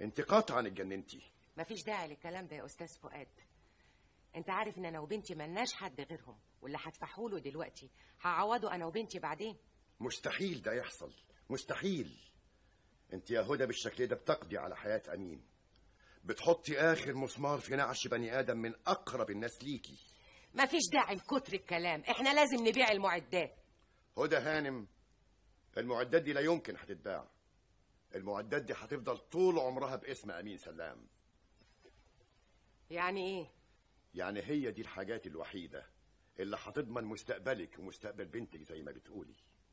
انت قاطعا اتجننتي مفيش داعي للكلام ده يا استاذ فؤاد انت عارف ان انا وبنتي ملناش حد غيرهم واللي هدفعه له دلوقتي هعوضه انا وبنتي بعدين مستحيل ده يحصل مستحيل انت يا هدى بالشكل ده بتقضي على حياة امين بتحطي اخر مسمار في نعش بني ادم من اقرب الناس ليكي مفيش داعي لكتر الكلام احنا لازم نبيع المعدات هدى هانم المعدات دي لا يمكن هتتباع المعدات دي هتفضل طول عمرها باسم امين سلام يعني ايه يعني هي دي الحاجات الوحيدة اللي هتضمن مستقبلك ومستقبل بنتك زي ما بتقولي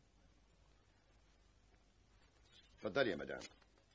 اتفضلي يا مدام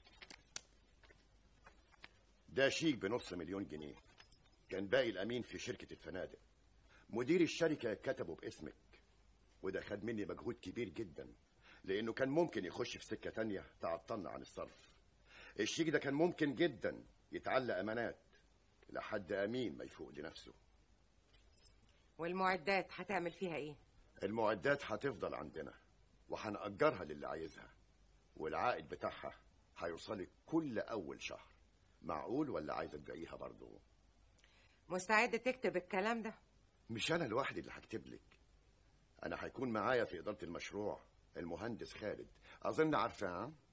ده شيك بنص مليون جنيه كان باقي الأمين في شركة الفنادق مدير الشركة كتبه باسمك وده خد مني مجهود كبير جدا لأنه كان ممكن يخش في سكة تانية تعطلنا عن الصرف الشيك ده كان ممكن جدا يتعلق أمانات لحد أمين ما يفوق لنفسه والمعدات هتعمل فيها ايه المعدات هتفضل عندنا وهنأجرها للي عايزها والعائد بتاعها هيوصلك كل أول شهر معقول ولا عايزة تبيعيها برضه مستعد تكتب الكلام ده مش أنا لوحدي اللي هكتب لك أنا هيكون معايا في إدارة المشروع المهندس خالد أظن عارفاه ها؟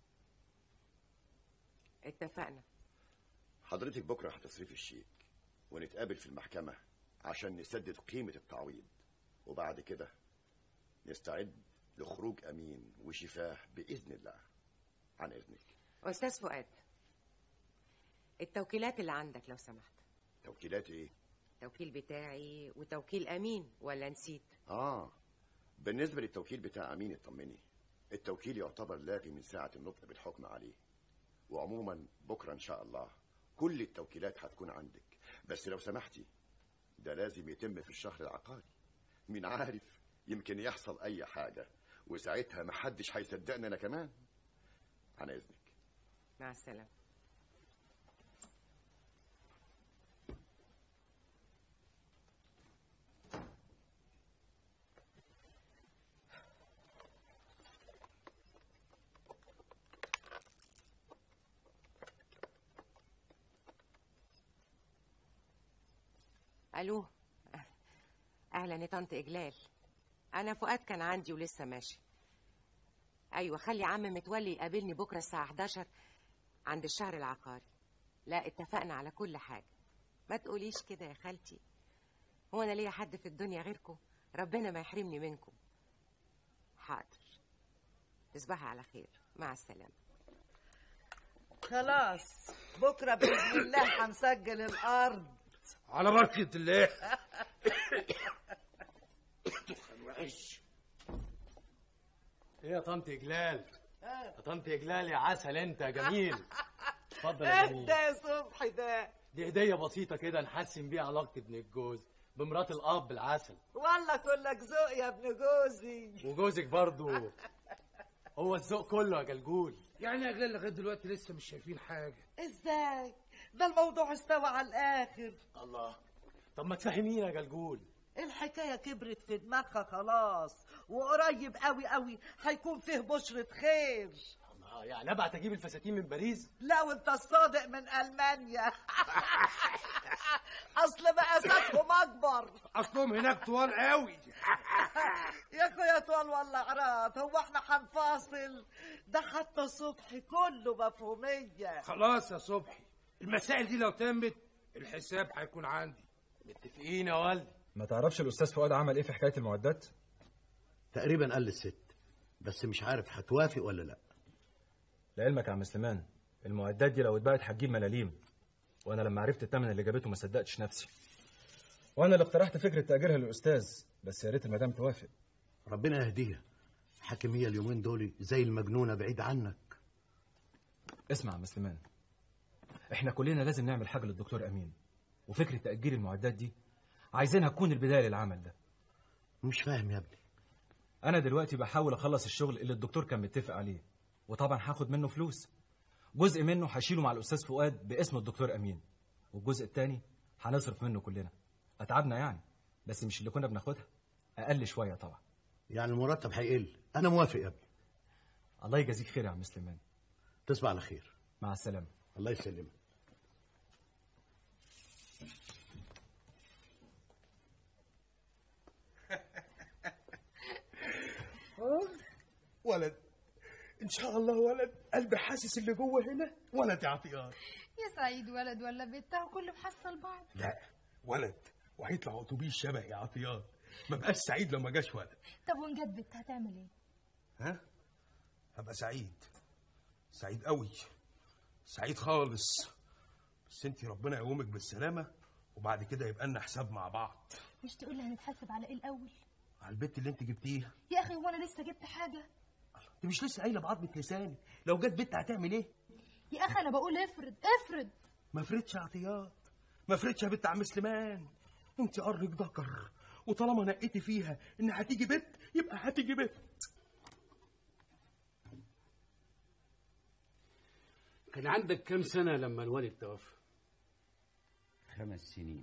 اتفقنا حضرتك بكرة هتصرفي الشيك ونتقابل في المحكمة عشان نسدد قيمة التعويض وبعد كده نستعد لخروج أمين وشفاه بإذن الله عن إذنك استاذ فؤاد التوكيلات اللي عندك لو سمحت توكيلات إيه؟ التوكيل بتاعي وتوكيل امين ولا نسيت آه بالنسبة للتوكيل بتاع أمين اطمني التوكيل يعتبر لاغي من ساعة النطق بالحكم عليه وعموما بكرة إن شاء الله كل التوكيلات هتكون عندك بس لو سمحتي ده لازم يتم في الشهر العقاري مين عارف يمكن يحصل أي حاجة وساعتها محدش هيصدقنا أنا كمان عن إذنك مع السلامه الو اهلا يا طنط اجلال انا فؤاد كان عندي ولسه ماشي ايوه خلي عم متولي يقابلني بكره الساعه 11 عند الشهر العقاري لا اتفقنا على كل حاجه ما تقوليش كده يا خالتي هو انا ليا حد في الدنيا غيركم ربنا ما يحرمني منكم حاضر تصبحي على خير مع السلامه خلاص بكره باذن الله هنسجل الارض على بركة الله ايه يا طنط اجلال يا طنط اجلال يا عسل انت يا جميل اتفضل يا اهدى جميل يا صبحي ده دي هديه بسيطه كده نحسن بيها علاقه ابن الجوز بمرات الاب العسل والله كلك ذوق يا ابن جوزي وجوزك برضو هو الذوق كله يا جلجول يعني يا جلال لغايه دلوقتي لسه مش شايفين حاجه ازاي ده الموضوع استوى على الاخر الله طب ما تفهمينا يا جلجول الحكايه كبرت في دماغها خلاص وقريب قوي قوي هيكون فيه بشرة خير الله يعني ابعت اجيب الفساتين من باريس لا وانت الصادق من المانيا اصل مقاساتهم اكبر اصلهم هناك طوال قوي يا اخويا طول والله عراض هو احنا هنفاصل ده حتى صبحي كله مفهوميه خلاص يا صبحي المسائل دي لو تمت الحساب هيكون عندي متفقين يا والدي ما تعرفش الاستاذ فؤاد عمل ايه في حكايه المعدات تقريبا قال للست بس مش عارف هتوافق ولا لا لعلمك يا عم سليمان المعدات دي لو اتباعت هتجيب ملاليم وانا لما عرفت الثمن اللي جابته ما صدقتش نفسي وانا اللي اقترحت فكره تاجيرها للاستاذ بس يا ريت المدام توافق ربنا يهديها حكمية اليومين دول زي المجنونة بعيد عنك اسمع يا عم سليمان احنا كلنا لازم نعمل حاجه للدكتور امين وفكره تاجير المعدات دي عايزينها تكون البدايه للعمل ده مش فاهم يا ابني انا دلوقتي بحاول اخلص الشغل اللي الدكتور كان متفق عليه وطبعا هاخد منه فلوس جزء منه هشيله مع الاستاذ فؤاد باسم الدكتور امين والجزء التاني هنصرف منه كلنا اتعبنا يعني بس مش اللي كنا بناخدها اقل شويه طبعا يعني المرتب هيقل انا موافق يا ابني الله يجازيك خير يا عم سليمان تصبح على خير مع السلامه الله يسلمك ولد ان شاء الله ولد قلبي حاسس اللي جوه هنا ولد يا عطيان يا سعيد ولد ولا بنت اهو كله محصل بعض لا ولد وهيطلع اتوبيس شبه يا عطيان ما بقاش سعيد لو ما جاش ولد طب وان جت بنت هتعمل ايه ها هبقى سعيد سعيد قوي سعيد خالص بس انت ربنا يقومك بالسلامه وبعد كده يبقى لنا حساب مع بعض مش تقول لي هنتحاسب على ايه الاول على البت اللي انت جبتيها يا اخي هو انا لسه جبت حاجه انت مش لسه قايله بعضمه لساني لو جت بنت هتعمل ايه يا اخي انا بقول افرض افرض ما فرتش يا عطيات ما فرتش يا بنت عم سليمان انت قرك ذكر وطالما نقيتي فيها ان هتيجي بنت يبقى هتيجي بنت كان عندك كام سنة لما الوالد توفى؟ خمس سنين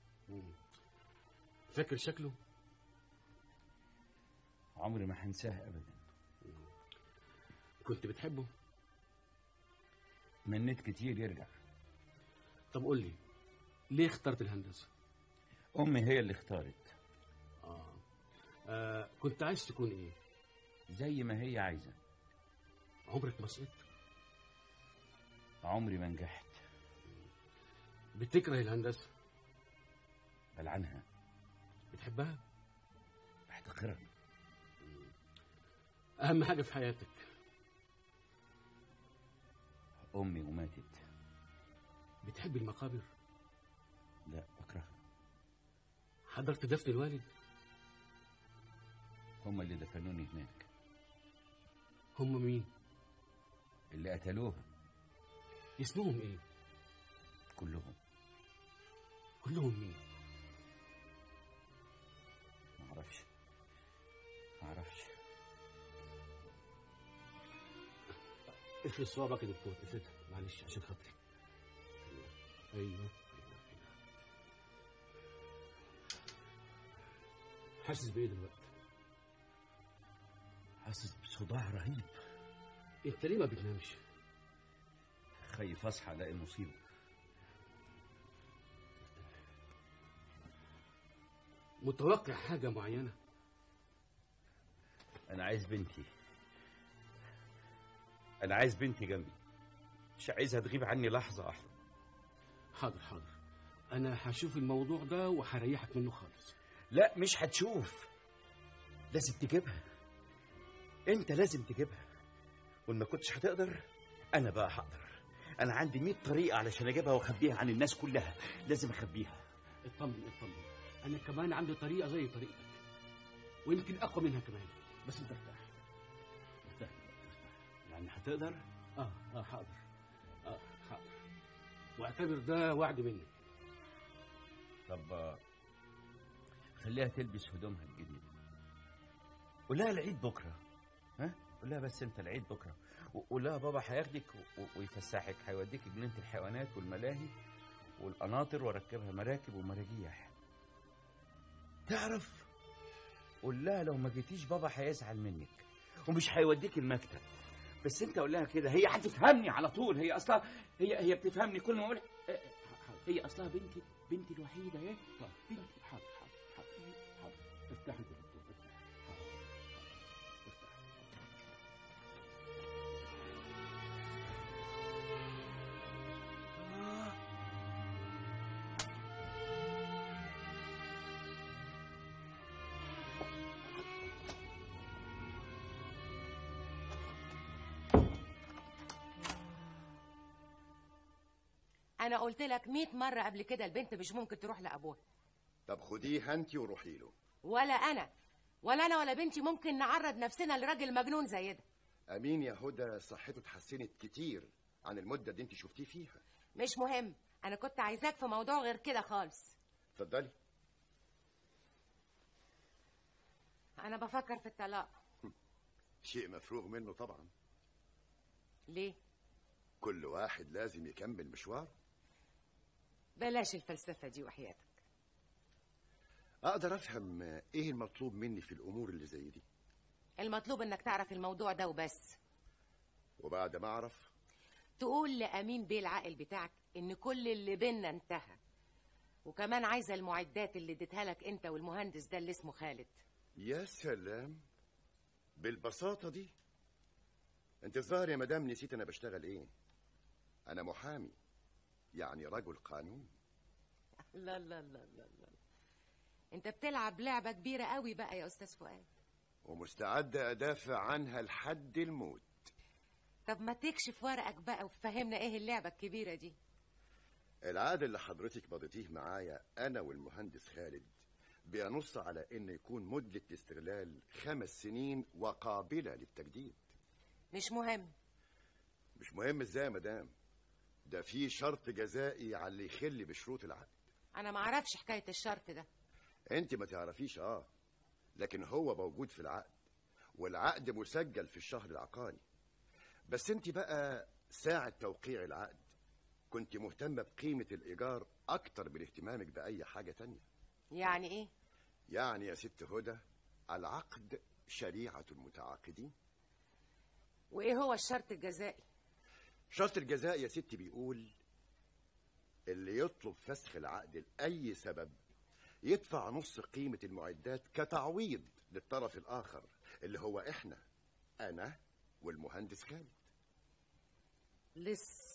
فاكر شكله؟ عمري ما هنساه ابدا كنت بتحبه؟ منيت كتير يرجع طب قول لي ليه اخترت الهندسة؟ امي هي اللي اختارت آه. آه كنت عايز تكون ايه؟ زي ما هي عايزه عمرك ما سقطت؟ عمري ما نجحت بتكره الهندسة؟ بلعنها بتحبها؟ بحتقرها أهم حاجة في حياتك امي وماتت بتحب المقابر؟ لا بكرهها حضرت دفن الوالد؟ هما اللي دفنوني هناك هم مين؟ اللي قتلوها اسمهم ايه؟ كلهم كلهم مين؟ ما اعرفش ما اعرفش افرد صوابعك يا دكتور افردها معلش عشان خاطري ايوه ايوه كده حاسس بايه دلوقتي؟ حاسس بصداع رهيب انت ليه ما بتنامش؟ خايف اصحى الاقي مصيبه متوقع حاجة معينة؟ انا عايز بنتي انا عايز بنتي جنبي مش عايزها تغيب عني لحظه واحده حاضر حاضر انا هشوف الموضوع ده وهريحك منه خالص لا مش هتشوف لازم تجيبها انت لازم تجيبها وان ما كنتش هتقدر انا بقى هقدر انا عندي 100 طريقه علشان اجيبها واخبيها عن الناس كلها لازم اخبيها اطمن اطمن انا كمان عندي طريقة زي طريقتك ويمكن اقوى منها كمان بس انت ارتاح ارتاح يعني هتقدر اه اه حاضر اه حاضر واعتبر ده وعد مني طب آه، خليها تلبس هدومها الجديده قول لها العيد بكره ها قول لها بس انت العيد بكره وقول لها بابا هياخدك و- ويفسحك هيوديك جنينه الحيوانات والملاهي والقناطر واركبها مراكب ومراجيح تعرف قول لها لو ما جيتيش بابا هيزعل منك ومش هيوديك المكتب بس انت قول لها كده هي هتفهمني على طول هي اصلا هي هي بتفهمني كل ما اقول اه، هي اصلها بنتي بنتي الوحيده ايه بنتي حاضر حاضر حاضر حاضر ارتاح انت يا دكتور ارتاح حاضر ارتاح انا قلت لك 100 مره قبل كده البنت مش ممكن تروح لابوها طب خديها انت وروحي له ولا انا ولا انا ولا بنتي ممكن نعرض نفسنا لراجل مجنون زي ده امين يا هدى صحته اتحسنت كتير عن المده اللي انت شفتيه فيها مش مهم انا كنت عايزاك في موضوع غير كده خالص اتفضلي انا بفكر في الطلاق شيء مفروغ منه طبعا ليه كل واحد لازم يكمل مشواره بلاش الفلسفه دي وحياتك اقدر افهم ايه المطلوب مني في الامور اللي زي دي المطلوب انك تعرف الموضوع ده وبس وبعد ما اعرف تقول لأمين بيه العاقل بتاعك إن كل اللي بينا انتهى وكمان عايزة المعدات اللي اديتها لك أنت والمهندس ده اللي اسمه خالد يا سلام بالبساطة دي انت الظاهر يا مدام نسيت انا بشتغل ايه انا محامي يعني رجل قانون لا لا لا لا لا انت بتلعب لعبة كبيرة قوي بقى يا أستاذ فؤاد ومستعد ادافع عنها لحد الموت طب ما تكشف ورقك بقى وفهمنا ايه اللعبة الكبيرة دي العقد اللي حضرتك مضيتيه معايا انا والمهندس خالد بينص على ان يكون مدة الاستغلال خمس سنين وقابلة للتجديد مش مهم مش مهم ازاي يا مدام ده في شرط جزائي على اللي يخل بشروط العقد أنا معرفش حكاية الشرط ده انت ما تعرفيش اه لكن هو موجود في العقد والعقد مسجل في الشهر العقاري بس انت بقى ساعة توقيع العقد كنت مهتمة بقيمة الإيجار أكتر من اهتمامك بأي حاجة تانية يعني ايه يعني يا ست هدى العقد شريعة المتعاقدين وايه هو الشرط الجزائي شرط الجزاء يا ستي بيقول اللي يطلب فسخ العقد لأي سبب يدفع نص قيمة المعدات كتعويض للطرف الآخر اللي هو إحنا أنا والمهندس خالد لص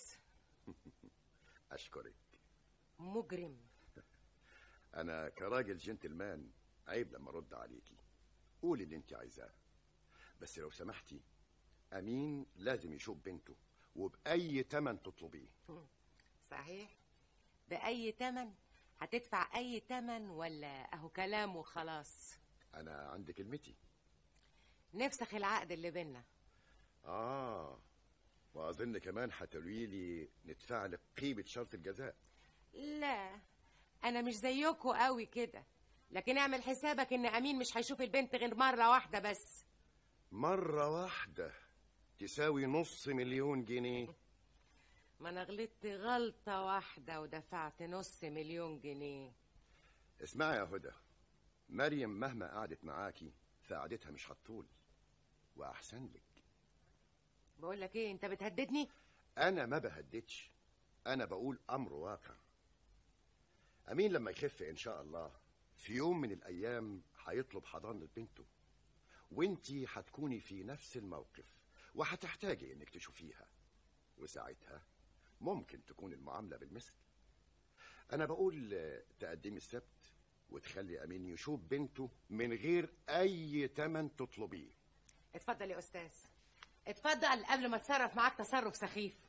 أشكرك مجرم أنا كراجل جنتلمان عيب لما أرد عليكي قولي اللي أنت عايزاه بس لو سمحتي أمين لازم يشوف بنته وبأي تمن تطلبيه صحيح بأي تمن هتدفع أي تمن ولا أهو كلام وخلاص أنا عندي كلمتي نفسخ العقد اللي بينا آه وأظن كمان هتقولي لي ندفع لك قيمة شرط الجزاء لا أنا مش زيكوا قوي كده لكن اعمل حسابك إن أمين مش هيشوف البنت غير مرة واحدة بس مرة واحدة تساوي نص مليون جنيه ما أنا غلطت غلطة واحدة ودفعت نص مليون جنيه اسمعي يا هدى مريم مهما قعدت معاكي فقعدتها مش هتطول وأحسن لك بقول لك إيه أنت بتهددني أنا ما بهددش أنا بقول أمر واقع أمين لما يخف إن شاء الله في يوم من الأيام هيطلب حضانة بنته وانتي هتكوني في نفس الموقف وهتحتاجي إنك تشوفيها وساعتها ممكن تكون المعاملة بالمثل أنا بقول آه، تقدمي السبت وتخلي أمين يشوف بنته من غير أي تمن تطلبيه اتفضل يا أستاذ اتفضل قبل ما اتصرف معاك تصرف سخيف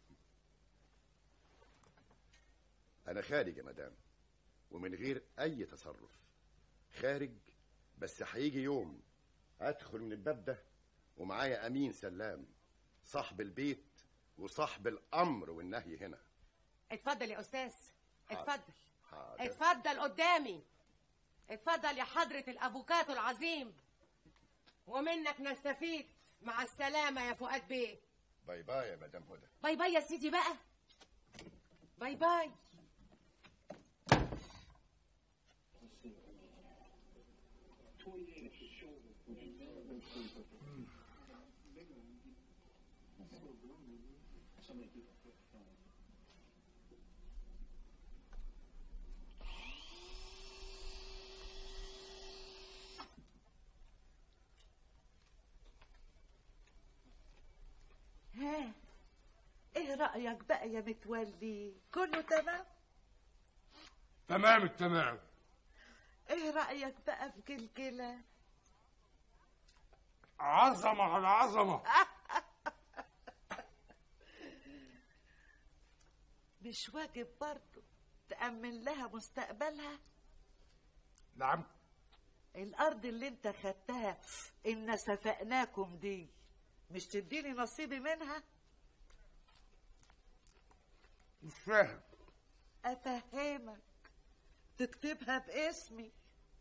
أنا خارج يا مدام ومن غير أي تصرف خارج بس هيجي يوم أدخل من الباب ده ومعايا أمين سلام صاحب البيت وصاحب الأمر والنهي هنا اتفضل يا أستاذ حاضر. اتفضل حاضر. اتفضل قدامي اتفضل يا حضرة الأفوكاتو العظيم ومنك نستفيد مع السلامة يا فؤاد بيه باي باي يا مدام هدى باي باي يا سيدي بقى باي باي ها ايه رأيك بقى يا متولي كله تمام تمام التمام ايه رأيك بقى في كلكلة عظمة على عظمة مش واجب برضه تأمن لها مستقبلها نعم الأرض اللي انت خدتها إن سفقناكم دي مش تديني نصيبي منها مش فاهم أفهمك تكتبها باسمي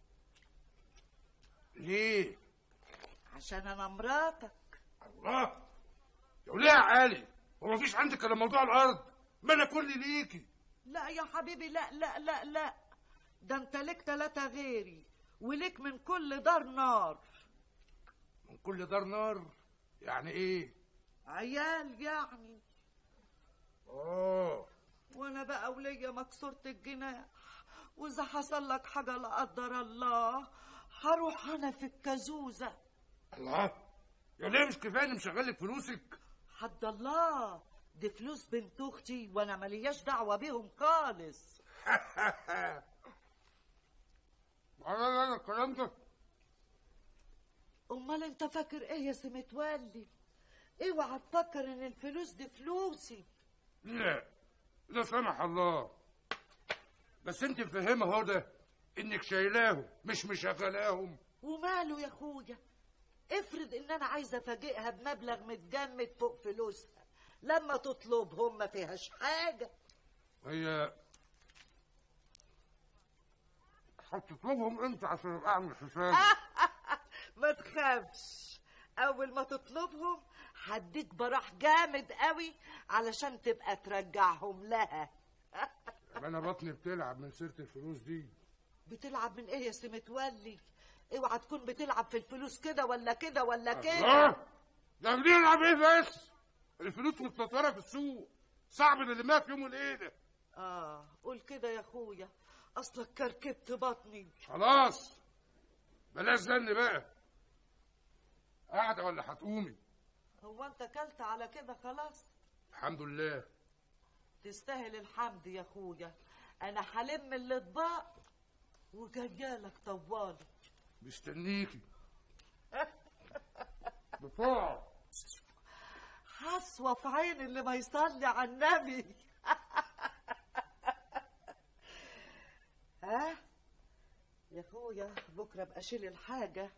ليه عشان أنا مراتك الله يا وليه يا علي هو مفيش عندك الا موضوع الارض ما انا كل ليكي لا يا حبيبي لا لا لا لا ده انت لك تلاتة غيري ولك من كل دار نار من كل دار نار يعني ايه عيال يعني اه وانا بقى وليا مكسورة الجناح واذا حصل لك حاجة لا قدر الله هروح انا في الكازوزة الله يا ليه مش كفايه اني مشغلك فلوسك حد الله دي فلوس بنت اختي وانا ملياش دعوة بيهم خالص لا لا لا الكلام ده امال انت فاكر ايه يا سي متولي اوعى تفكر ان الفلوس دي فلوسي لا لا سمح الله بس انت مفهمه هدى انك شايلاهم مش مشغلاهم وماله يا اخويا افرض ان انا عايزه افاجئها بمبلغ متجمد فوق فلوسها لما تطلبهم ما فيهاش حاجه هي هتطلبهم انت عشان ابقى اعمل حسابي ما تخافش اول ما تطلبهم هديك براح جامد قوي علشان تبقى ترجعهم لها انا بطني بتلعب من سيره الفلوس دي بتلعب من ايه يا سي متولي اوعى تكون بتلعب في الفلوس كده ولا كده ولا كده الله ده بنلعب ايه بس الفلوس متنطره في السوق صعب نلمها في يوم وليله اه قول كده يا اخويا اصلك كركبت بطني خلاص بلاش زن بقى قاعده ولا هتقومي هو انت كلت على كده خلاص الحمد لله تستاهل الحمد يا اخويا انا هلم الاطباق وجايالك طوالي مستنيكي بسرعه حسوة في عين اللي ما يصلي على النبي ها يا اخويا بكره ابقى اشيل الحاجه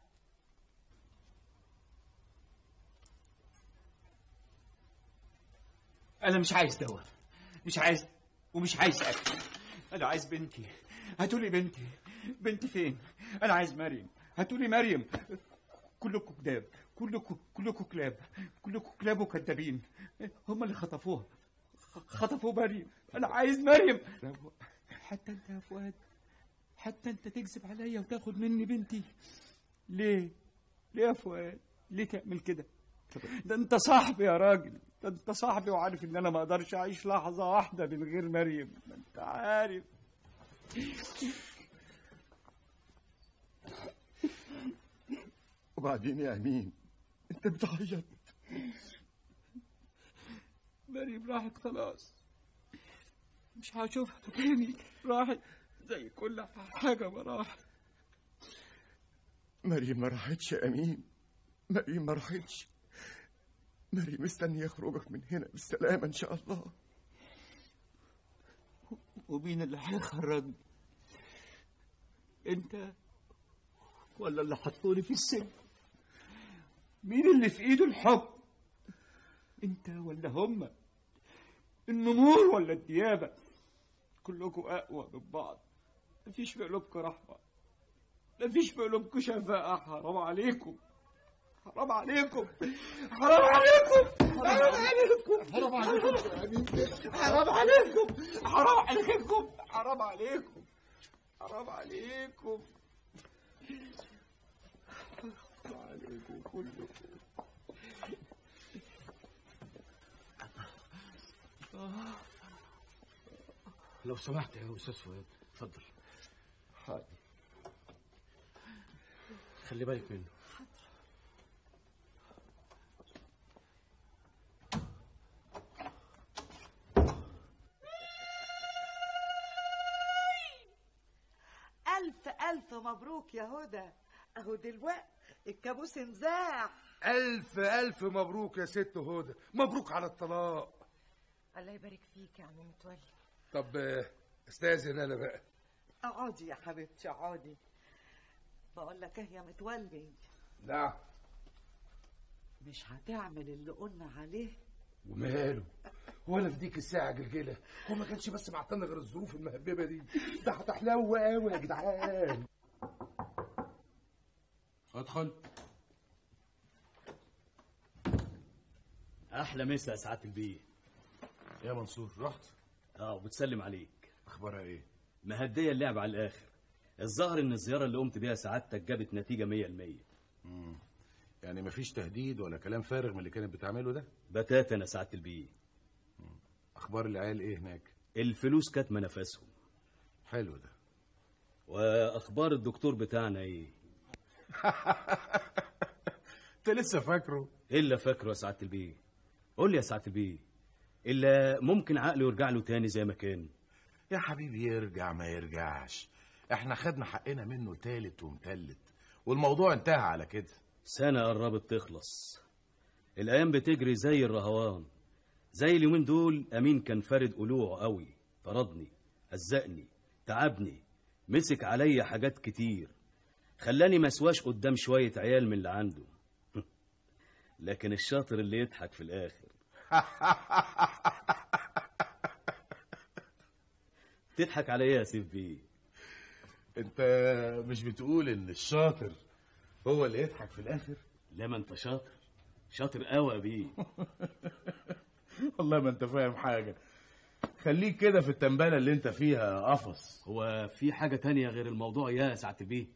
انا مش عايز دواء مش عايز ومش عايز اكل انا عايز بنتي هاتولي بنتي بنتي فين انا عايز مريم هاتولي مريم كلكم كلاب كلكم كلكم كلاب كلكم كلاب وكذابين هم اللي خطفوها خطفوا مريم انا عايز مريم حتى انت يا فؤاد حتى انت تكذب عليا وتاخد مني بنتي ليه ليه يا فؤاد ليه تعمل كده ده انت صاحبي يا راجل ده انت صاحبي وعارف ان انا ما اقدرش اعيش لحظه واحده من غير مريم ما انت عارف وبعدين يا امين انت بتعيط مريم راحت خلاص مش هشوفها تاني راحت زي كل حاجه ما راحت مريم ما راحتش يا امين مريم ما راحتش مريم مستني خروجك من هنا بالسلامة إن شاء الله ومين اللي هيخرجني انت ولا اللي حطوني في السجن مين اللي في ايده الحكم انت ولا هما النمور ولا الديابة كلكم اقوى من بعض مفيش في قلوبكم رحمة مفيش في قلوبكم شفاء حرام عليكم حرام عليكم حرام عليكم حرام عليكم حرام عليكم حرام عليكم حرام عليكم حرام عليكم حرام عليكم حرام عليكم كلكم لو سمحت يا استاذ فؤاد اتفضل حاضر خلي بالك منه ألف ألف مبروك يا هدى أهو دلوقتي الكابوس انزاح الف الف مبروك يا ست هدى مبروك على الطلاق الله يبارك فيك يا عم متولي طب آه، استاذن انا بقى اقعدي يا حبيبتي اقعدي بقول لك ايه يا متولي نعم مش هتعمل اللي قلنا عليه وماله ولا في ديك الساعة جلجلة هو ما كانش بس معطلنا غير الظروف المهببة دي ده هتحلو قوي يا جدعان ادخل احلى مسا يا سعاده البيه يا منصور رحت اه وبتسلم عليك اخبارها ايه مهديه اللعب على الاخر الظاهر ان الزياره اللي قمت بيها سعادتك جابت نتيجه 100% مم. يعني مفيش تهديد ولا كلام فارغ من اللي كانت بتعمله ده بتاتا يا سعاده البيه اخبار العيال ايه هناك الفلوس كاتمه نفسهم حلو ده واخبار الدكتور بتاعنا ايه انت لسه فاكره الا فاكره يا سعاده البيه قول لي يا سعاده البيه الا ممكن عقله يرجع له تاني زي ما كان يا حبيبي يرجع ما يرجعش احنا خدنا حقنا منه تالت ومتلت والموضوع انتهى على كده سنه قربت تخلص الايام بتجري زي الرهوان زي اليومين دول امين كان فارد قلوعه قوي طردني هزقني تعبني مسك عليا حاجات كتير خلاني مسواش قدام شويه عيال من اللي عنده لكن الشاطر اللي يضحك في الاخر تضحك على ايه يا سيف بيه انت مش بتقول ان الشاطر هو اللي يضحك في الاخر لا ما انت شاطر شاطر قوي يا بيه والله ما انت فاهم حاجه خليك كده في التنبله اللي انت فيها قفص هو في حاجه تانية غير الموضوع يا سعاده البيه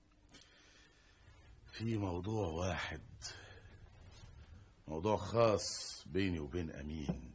في موضوع واحد موضوع خاص بيني وبين امين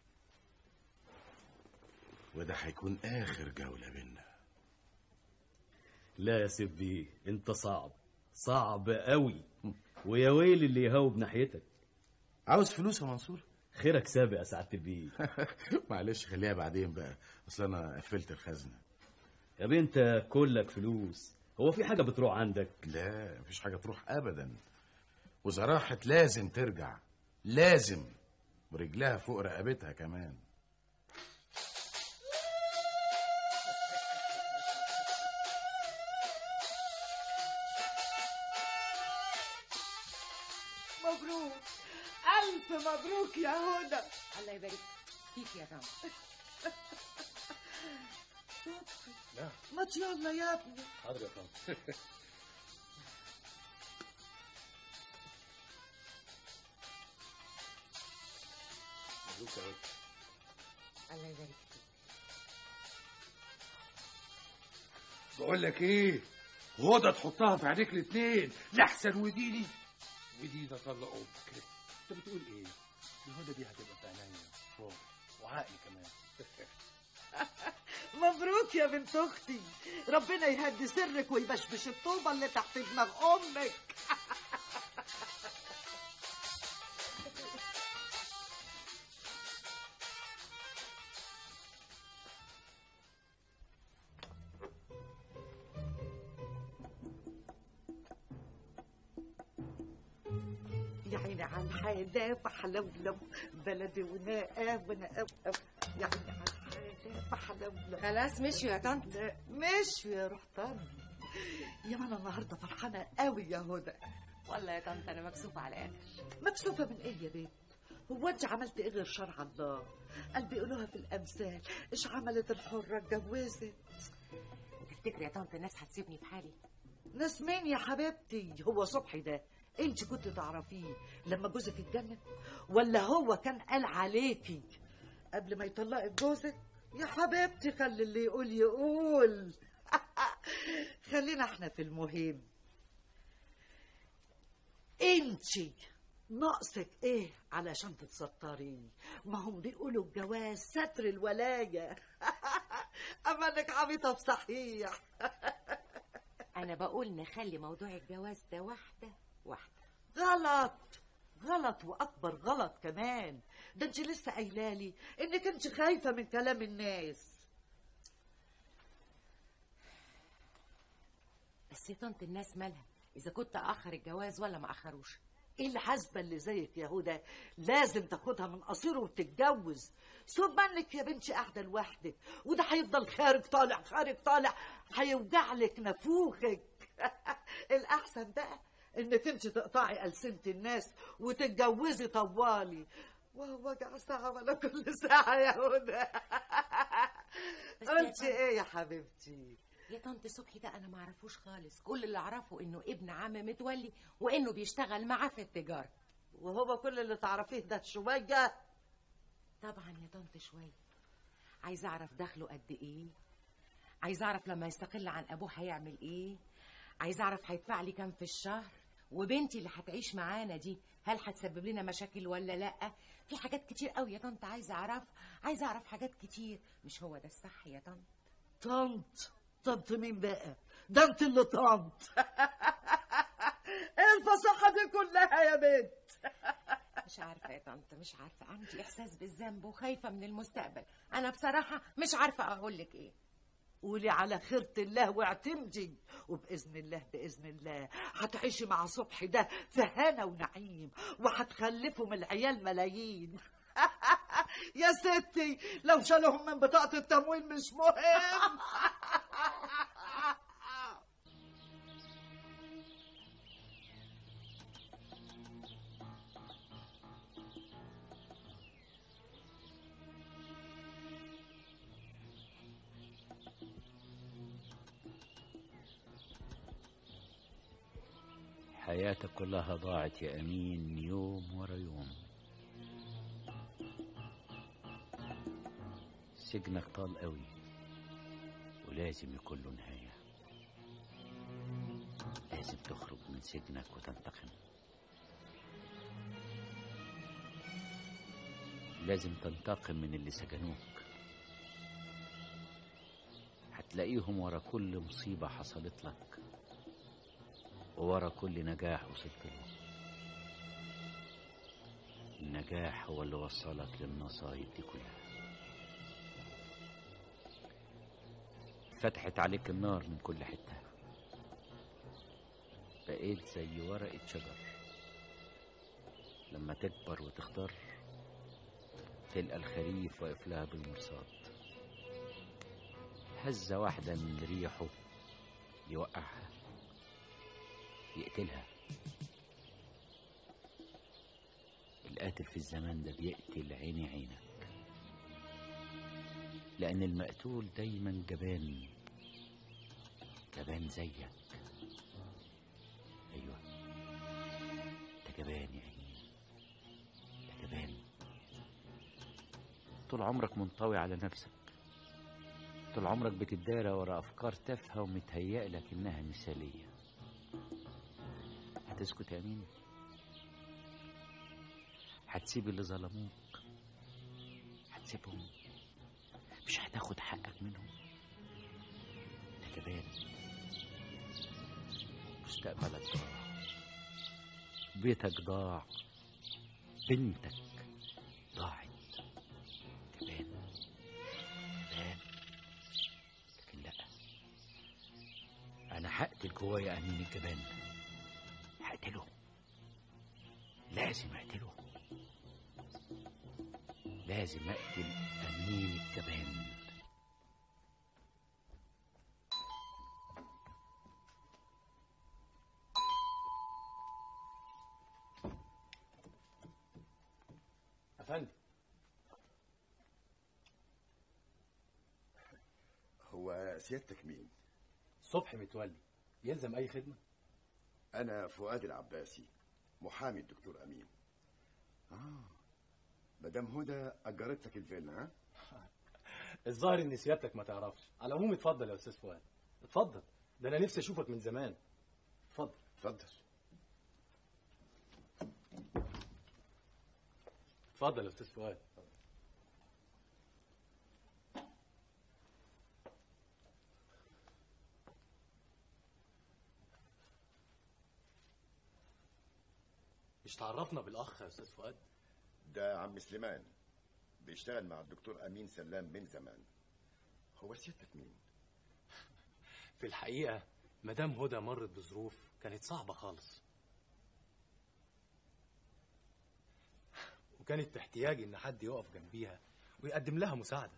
وده هيكون اخر جوله بينا لا يا سيف بيه انت صعب صعب قوي ويا ويل اللي يهوب ناحيتك عاوز فلوس يا منصور خيرك سابق يا سعاده البيه معلش خليها بعدين بقى اصل انا قفلت الخزنه يا بيه انت كلك فلوس هو في حاجه بتروح عندك لا مفيش حاجه تروح ابدا واذا راحت لازم ترجع لازم ورجلها فوق رقبتها كمان مبروك ألف مبروك يا هدى الله يبارك فيك يا طنط لا ما يلا يا ابني حاضر يا طنط مبروك يا هدى الله يبارك فيك بقول لك ايه هدى تحطها في عينيك الاتنين لاحسن وديني ودي ده طلق امك انت بتقول ايه الهدى دي هتبقى في عينيا فوق وعقلي كمان مبروك يا بنت اختي ربنا يهدي سرك ويبشبش الطوبه اللي تحت دماغ امك يا عيني على الحياة بحلولو بلدي وناقة وناقة يا عيني على الحياة بحلولو خلاص مشيوا يا طنط لا مشوا يا روح طنط يا ما انا النهارده فرحانه قوي يا هدى والله يا طنط انا مكسوفه على الاخر مكسوفه من ايه يا بنت هو انت عملت ايه غير شرع الله قال بيقولوها في الامثال ايش عملت الحره اتجوزت تفتكري يا طنط الناس هتسيبني في حالي ناس مين يا حبيبتي هو صبحي ده انت كنت تعرفيه لما جوزك اتجنن ولا هو كان قال عليكي قبل ما يطلقك جوزك يا حبيبتي خلي اللي يقول يقول خلينا احنا في المهم انتي ناقصك ايه علشان تتستري ما هم بيقولوا الجواز ستر الولايه اما انك عبيطه بصحيح انا بقول نخلي موضوع الجواز ده واحده واحده غلط غلط واكبر غلط كمان ده انت لسه قايلالي انك انت خايفه من كلام الناس بس يا طنط الناس مالها اذا كنت اخر الجواز ولا ما اخروش ايه الحسبه اللي زيك يا هدى لازم تاخدها من قصيره وتتجوز ثم انك يا بنتي قاعده لوحدك وده هيفضل خارج طالع خارج طالع هيوجع لك نافوخك الاحسن بقى انك انت تقطعي ألسنة الناس وتتجوزي طوالي وهو وجع ساعة ولا كل ساعة يا هدى بس يا قلتي طنط- ايه يا حبيبتي يا طنط صبحي ده انا ما اعرفوش خالص كل اللي اعرفه انه ابن عم متولي وانه بيشتغل معاه في التجاره وهو كل اللي تعرفيه ده شوية طبعا يا طنط شويه عايزه اعرف دخله قد ايه عايزه اعرف لما يستقل عن ابوه هيعمل ايه عايزه اعرف هيدفع لي كام في الشهر وبنتي اللي هتعيش معانا دي هل هتسبب لنا مشاكل ولا لا في حاجات كتير قوي يا طنط عايزه اعرف عايزه اعرف حاجات كتير مش هو ده الصح يا طنط طنط طنط مين بقى ده انت اللي طنط ايه الفصاحه دي كلها يا بنت مش عارفه يا طنط مش عارفه عندي احساس بالذنب وخايفه من المستقبل انا بصراحه مش عارفه اقول لك ايه قولي على خيرة الله واعتمدي وبإذن الله بإذن الله هتعيشي مع صبحي ده في هنا ونعيم وهتخلفوا من العيال ملايين يا ستي لو شالوهم من بطاقة التموين مش مهم حياتك كلها ضاعت يا أمين يوم ورا يوم سجنك طال قوي ولازم يكون له نهاية لازم تخرج من سجنك وتنتقم لازم تنتقم من اللي سجنوك هتلاقيهم ورا كل مصيبة حصلت لك وورا كل نجاح وصلت له النجاح هو اللي وصلك للمصايب دي كلها فتحت عليك النار من كل حتة بقيت زي ورقة شجر لما تكبر وتخضر تلقى الخريف واقف لها بالمرصاد هزة واحدة من ريحه يوقعها يقتلها القاتل في الزمان ده بيقتل عيني عينك لأن المقتول دايما جبان جبان زيك أيوة ده جبان يا عيني ده جبان طول عمرك منطوي على نفسك طول عمرك بتدارى ورا أفكار تافهة ومتهيأ لك إنها مثالية هتسكت يا مين هتسيب اللي ظلموك هتسيبهم مش هتاخد حقك منهم ده جبان مستقبلك ضاع بيتك ضاع بنتك ضاعت جبان جبان لكن لا انا هقتل جوايا امين الجبان هقتله لازم اقتله لازم اقتل امين الجبان افندم هو سيادتك مين صبحي متولي يلزم اي خدمه انا فؤاد العباسي محامي الدكتور امين اه مدام هدى اجرت لك الفيلا ها الظاهر ان سيادتك ما تعرفش على العموم اتفضل يا استاذ فؤاد اتفضل ده انا نفسي اشوفك من زمان اتفضل اتفضل اتفضل يا استاذ فؤاد مش تعرفنا بالاخ يا استاذ فؤاد ده عم سليمان بيشتغل مع الدكتور امين سلام من زمان هو سيادتك مين في الحقيقه مدام هدى مرت بظروف كانت صعبه خالص وكانت تحتاج ان حد يقف جنبيها ويقدم لها مساعده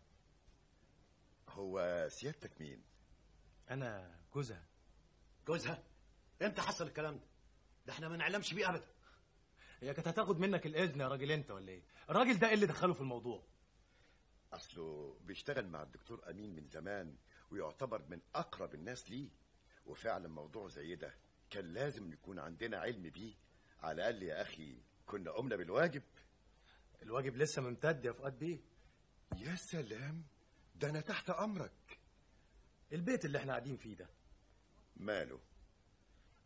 هو سيادتك مين انا جوزها جوزها امتى حصل الكلام ده ده احنا ما نعلمش بيه ابدا هي كانت هتاخد منك الاذن يا راجل انت ولا ايه الراجل ده إيه اللي دخله في الموضوع اصله بيشتغل مع الدكتور امين من زمان ويعتبر من اقرب الناس ليه وفعلا موضوع زي ده كان لازم يكون عندنا علم بيه على الاقل يا اخي كنا قمنا بالواجب الواجب لسه ممتد يا فؤاد بيه يا سلام ده انا تحت امرك البيت اللي احنا قاعدين فيه ده ماله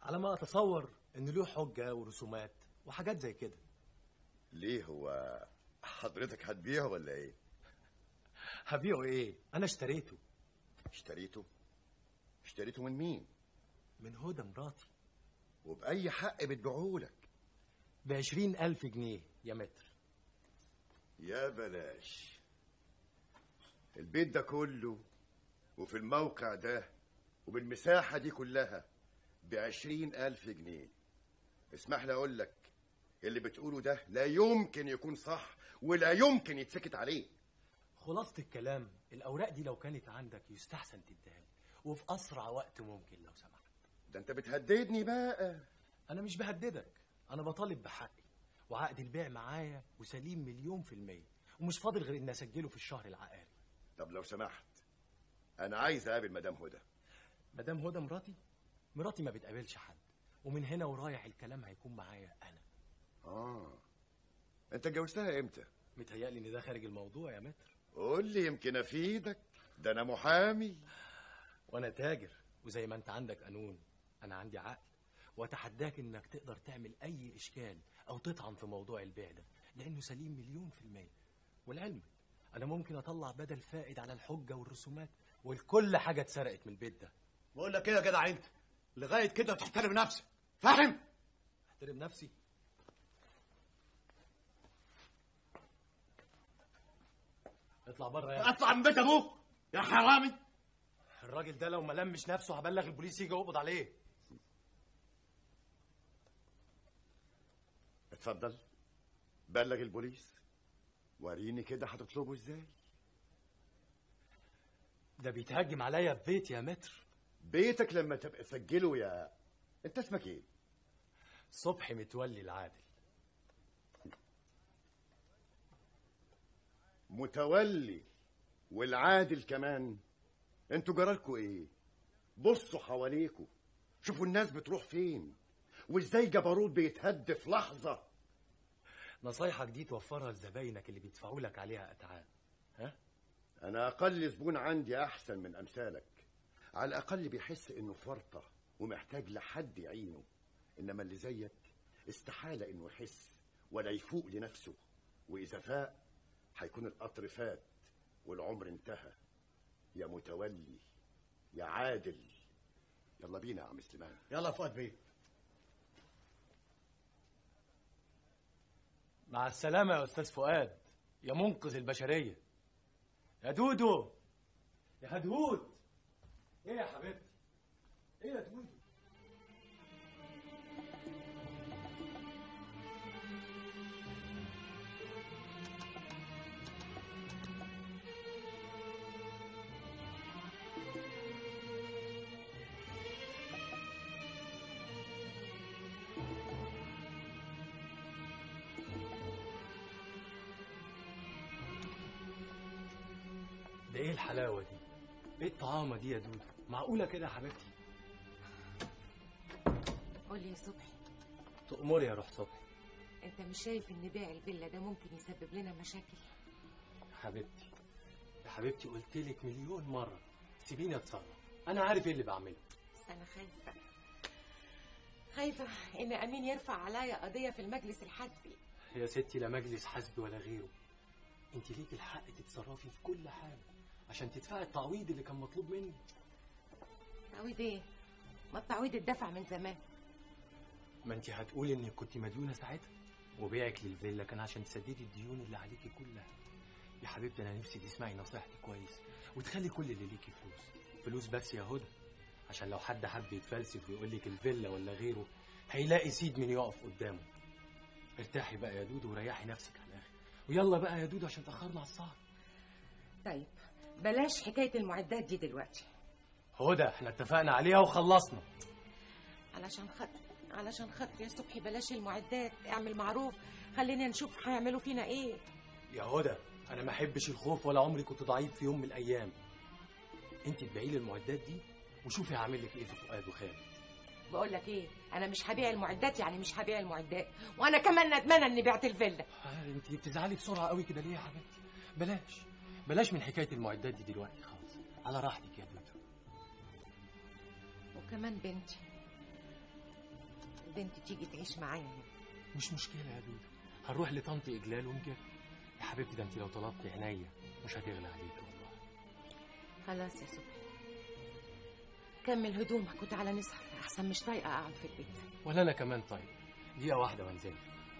على ما اتصور ان له حجه ورسومات وحاجات زي كده ليه هو حضرتك هتبيعه ولا ايه هبيعه ايه انا اشتريته اشتريته اشتريته من مين من هدى مراتي وبأي حق بتبيعهولك بعشرين ألف جنيه يا متر يا بلاش البيت ده كله وفي الموقع ده وبالمساحة دي كلها بعشرين ألف جنيه اسمح لي أقول لك اللي بتقوله ده لا يمكن يكون صح ولا يمكن يتسكت عليه خلاصة الكلام الأوراق دي لو كانت عندك يستحسن تديها لي وفي أسرع وقت ممكن لو سمحت ده أنت بتهددني بقى أنا مش بهددك أنا بطالب بحقي وعقد البيع معايا وسليم مليون في المية ومش فاضل غير إني أسجله في الشهر العقاري طب لو سمحت أنا عايز أقابل مدام هدى مدام هدى مراتي مراتي ما بتقابلش حد ومن هنا ورايح الكلام هيكون معايا أنا آه أنت اتجوزتها إمتى؟ متهيألي إن ده خارج الموضوع يا متر قول لي يمكن أفيدك ده أنا محامي وأنا تاجر وزي ما أنت عندك قانون أنا عندي عقل وأتحداك إنك تقدر تعمل أي إشكال أو تطعن في موضوع البيع ده لأنه سليم مليون في المية والعلم أنا ممكن أطلع بدل فائد على الحجة والرسومات والكل حاجة اتسرقت من البيت ده بقول لك ايه يا جدع انت لغايه كده تحترم نفسك فاهم احترم نفسي اطلع بره يا اطلع من بيت ابوك يا حرامي الراجل ده لو ما لمش نفسه هبلغ البوليس يجي يقبض عليه اتفضل بلغ البوليس وريني كده هتطلبه ازاي ده بيتهجم عليا في بيتي يا متر بيتك لما تبقى تسجله يا انت اسمك ايه صبحي متولي العادل متولي والعادل كمان انتوا جرالكوا ايه بصوا حواليكوا شوفوا الناس بتروح فين وازاي جبروت بيتهد في لحظة نصايحك دي توفرها لزباينك اللي بيدفعوا لك عليها اتعاب ها انا اقل زبون عندي احسن من امثالك على الاقل بيحس انه فرطة ومحتاج لحد يعينه انما اللي زيك استحالة انه يحس ولا يفوق لنفسه واذا فاق هيكون القطر فات والعمر انتهى يا متولي يا عادل يلا بينا يا عم سليمان يلا فؤاد بيه مع السلامة يا أستاذ فؤاد يا منقذ البشرية يا دودو يا هدهود إيه يا حبيبتي إيه يا دودو ده ايه الحلاوة دي؟ ايه الطعامة دي يا دودو؟ معقولة كده يا حبيبتي؟ قول لي يا صبحي تأمري يا روح صبحي انت مش شايف ان بيع الفيلا ده ممكن يسبب لنا مشاكل يا حبيبتي يا حبيبتي قلت لك مليون مرة سيبيني اتصرف انا عارف ايه اللي بعمله بس انا خايفه خايفه ان امين يرفع عليا قضيه في المجلس الحزبي يا ستي لا مجلس حزب ولا غيره انت ليك الحق تتصرفي في كل حاجة عشان تدفعي التعويض اللي كان مطلوب منك تعويض ايه ما التعويض اتدفع من زمان ما انت هتقولي انك كنت مديونة ساعتها وبيعك للفيلا كان عشان تسددي الديون اللي عليكي كلها يا حبيبتي انا نفسي تسمعي نصيحتي كويس وتخلي كل اللي ليكي فلوس فلوس بس يا هدى عشان لو حد حب يتفلسف ويقول لك الفيلا ولا غيره هيلاقي سيد من يقف قدامه ارتاحي بقى يا دودو وريحي نفسك على الاخر ويلا بقى يا دودو عشان تاخرنا على السهر طيب بلاش حكايه المعدات دي دلوقتي هدى احنا اتفقنا عليها وخلصنا علشان خاطر علشان خاطر يا صبحي بلاش المعدات اعمل معروف خلينا نشوف هيعملوا فينا ايه يا هدى انا ما احبش الخوف ولا عمري كنت ضعيف في يوم من الايام انت تبيعي لي المعدات دي وشوفي هعمل لك ايه في فؤاد وخالد بقول لك ايه انا مش هبيع المعدات يعني مش هبيع المعدات وانا كمان ندمانه اني بعت الفيلا آه، انت بتزعلي بسرعه قوي كده ليه يا حبيبتي بلاش بلاش من حكايه المعدات دي دلوقتي خالص على راحتك يا دودو وكمان بنتي بنتي تيجي تعيش معايا هنا مش مشكله يا دودو هنروح لطنط اجلال ونجيب يا حبيبتي ده انت لو طلبتي عينيا مش هتغلى عليك والله خلاص يا صبحي كمل هدومك وتعالى نسهر احسن مش طايقه اقعد في البيت ولا انا كمان طيب دقيقه واحده وانزل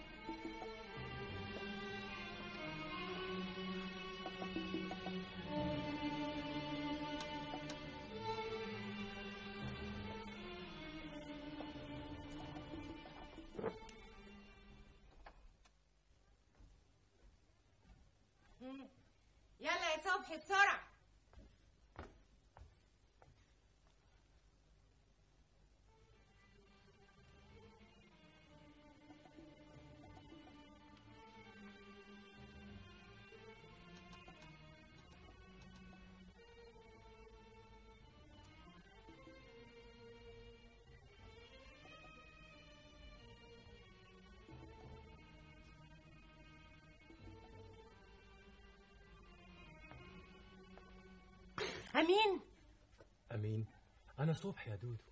يلا يا صبحي بسرعه امين امين انا صبحي يا دودو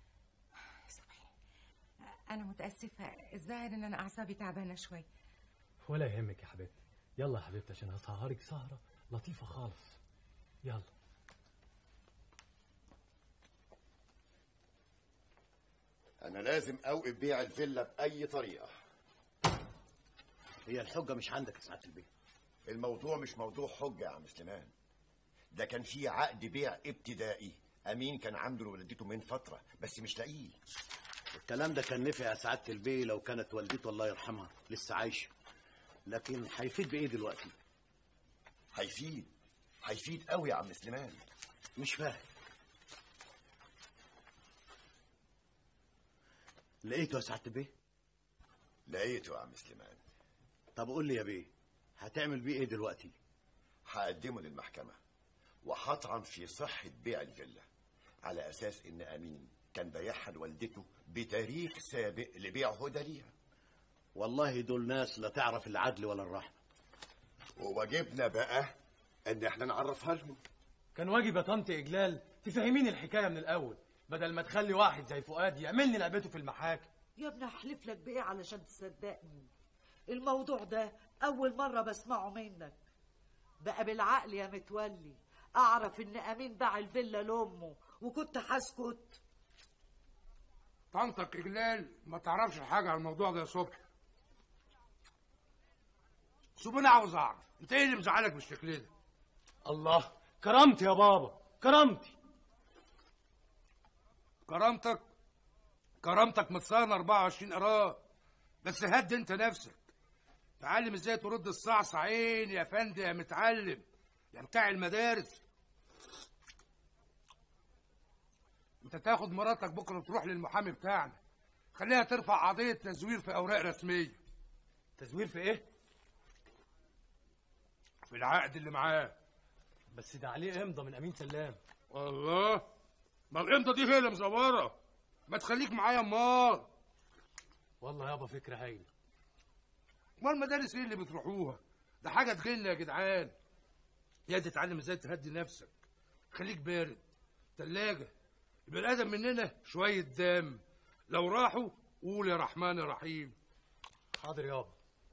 انا متاسفه الظاهر ان انا اعصابي تعبانه شوي ولا يهمك يا حبيبتي يلا يا حبيبتي عشان هسهرك سهره لطيفه خالص يلا انا لازم اوقف بيع الفيلا باي طريقه هي الحجه مش عندك يا سعاده البيت الموضوع مش موضوع حجه يا عم سليمان ده كان في عقد بيع ابتدائي امين كان عامله لوالدته من فتره بس مش لاقيه الكلام ده كان نفع يا سعاده البيه لو كانت والدته الله يرحمها لسه عايشه لكن هيفيد بايه دلوقتي هيفيد هيفيد قوي يا عم سليمان مش فاهم لقيته يا سعاده البيه لقيته يا عم سليمان طب قول لي يا بيه هتعمل بيه ايه دلوقتي هقدمه للمحكمه وهطعن في صحه بيع الفيلا على اساس ان امين كان بايعها لوالدته بتاريخ سابق لبيع هدى ليها والله دول ناس لا تعرف العدل ولا الرحمه وواجبنا بقى ان احنا نعرفها لهم كان واجب يا طنط اجلال تفهميني الحكايه من الاول بدل ما تخلي واحد زي فؤاد يعملني لعبته في المحاكم يا ابني احلف لك بايه علشان تصدقني الموضوع ده اول مره بسمعه منك بقى بالعقل يا متولي اعرف ان امين باع الفيلا لامه وكنت هسكت طنطك إجلال ما تعرفش حاجة عن الموضوع ده يا صبحي شوف أنا عاوز أعرف أنت إيه اللي مزعلك بالشكل ده؟ الله كرامتي يا بابا كرامتي كرامتك كرامتك متصانة 24 قرار بس هد أنت نفسك تعلم إزاي ترد الصعصعين يا فندم يا متعلم يا بتاع المدارس انت تاخد مراتك بكره تروح للمحامي بتاعنا خليها ترفع قضيه تزوير في اوراق رسميه تزوير في ايه في العقد اللي معاه بس ده عليه امضى من امين سلام الله ما الامضه دي هي اللي مزوره ما تخليك معايا امال والله يابا فكره هايله امال المدارس ايه اللي بتروحوها ده حاجه تغل يا جدعان يا تتعلم ازاي تهدي نفسك خليك بارد تلاجة البني ادم مننا شويه دم لو راحوا قول يا رحمن يا رحيم حاضر يابا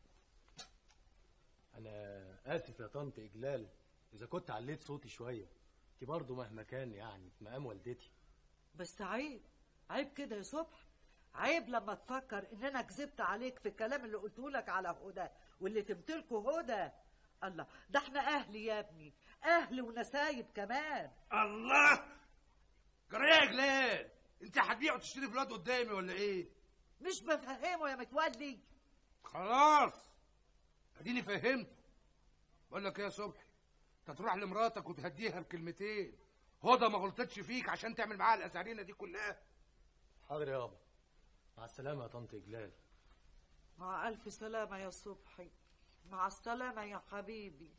انا اسف يا طنط اجلال اذا كنت عليت صوتي شويه انت برضه مهما كان يعني في مقام والدتي بس عيب عيب كده يا صبح عيب لما تفكر ان انا كذبت عليك في الكلام اللي قلته لك على هدى واللي تمتلكه هدى الله ده احنا اهل يا ابني اهل ونسايب كمان الله جرى يا جلال انت هتبيع وتشتري فلات قدامي ولا ايه مش بفهمه يا متولي خلاص اديني فهمته بقول لك ايه يا صبحي انت تروح لمراتك وتهديها بكلمتين هدى ما غلطتش فيك عشان تعمل معاها الاسارينه دي كلها حاضر يابا مع السلامه يا طنط اجلال مع الف سلامه يا صبحي مع السلامه يا حبيبي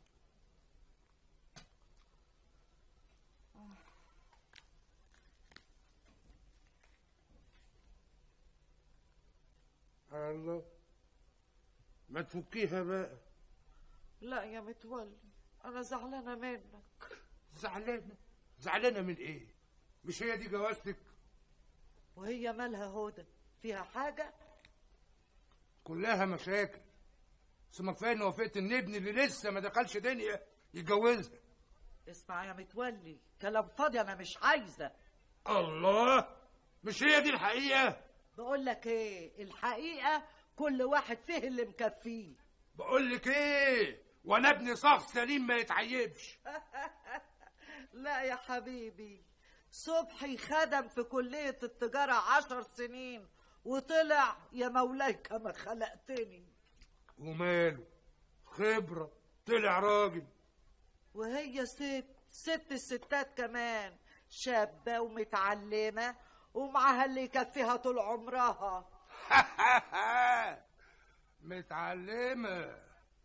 الله ما تفكيها بقى لا يا متولي انا زعلانه منك زعلانه زعلانه من ايه مش هي دي جوازتك وهي مالها هدى فيها حاجه كلها مشاكل ثم كفايه اني وافقت ان ابني اللي لسه ما دخلش دنيا يتجوزها اسمع يا متولي كلام فاضي انا مش عايزه الله مش هي دي الحقيقه بقول لك ايه الحقيقه كل واحد فيه اللي مكفيه بقول لك ايه وانا ابني صاغ سليم ما يتعيبش لا يا حبيبي صبحي خدم في كلية التجارة عشر سنين وطلع يا مولاي كما خلقتني وماله خبره طلع راجل وهي ست ست الستات كمان شابة ومتعلمة ومعاها اللي يكفيها طول عمرها متعلمة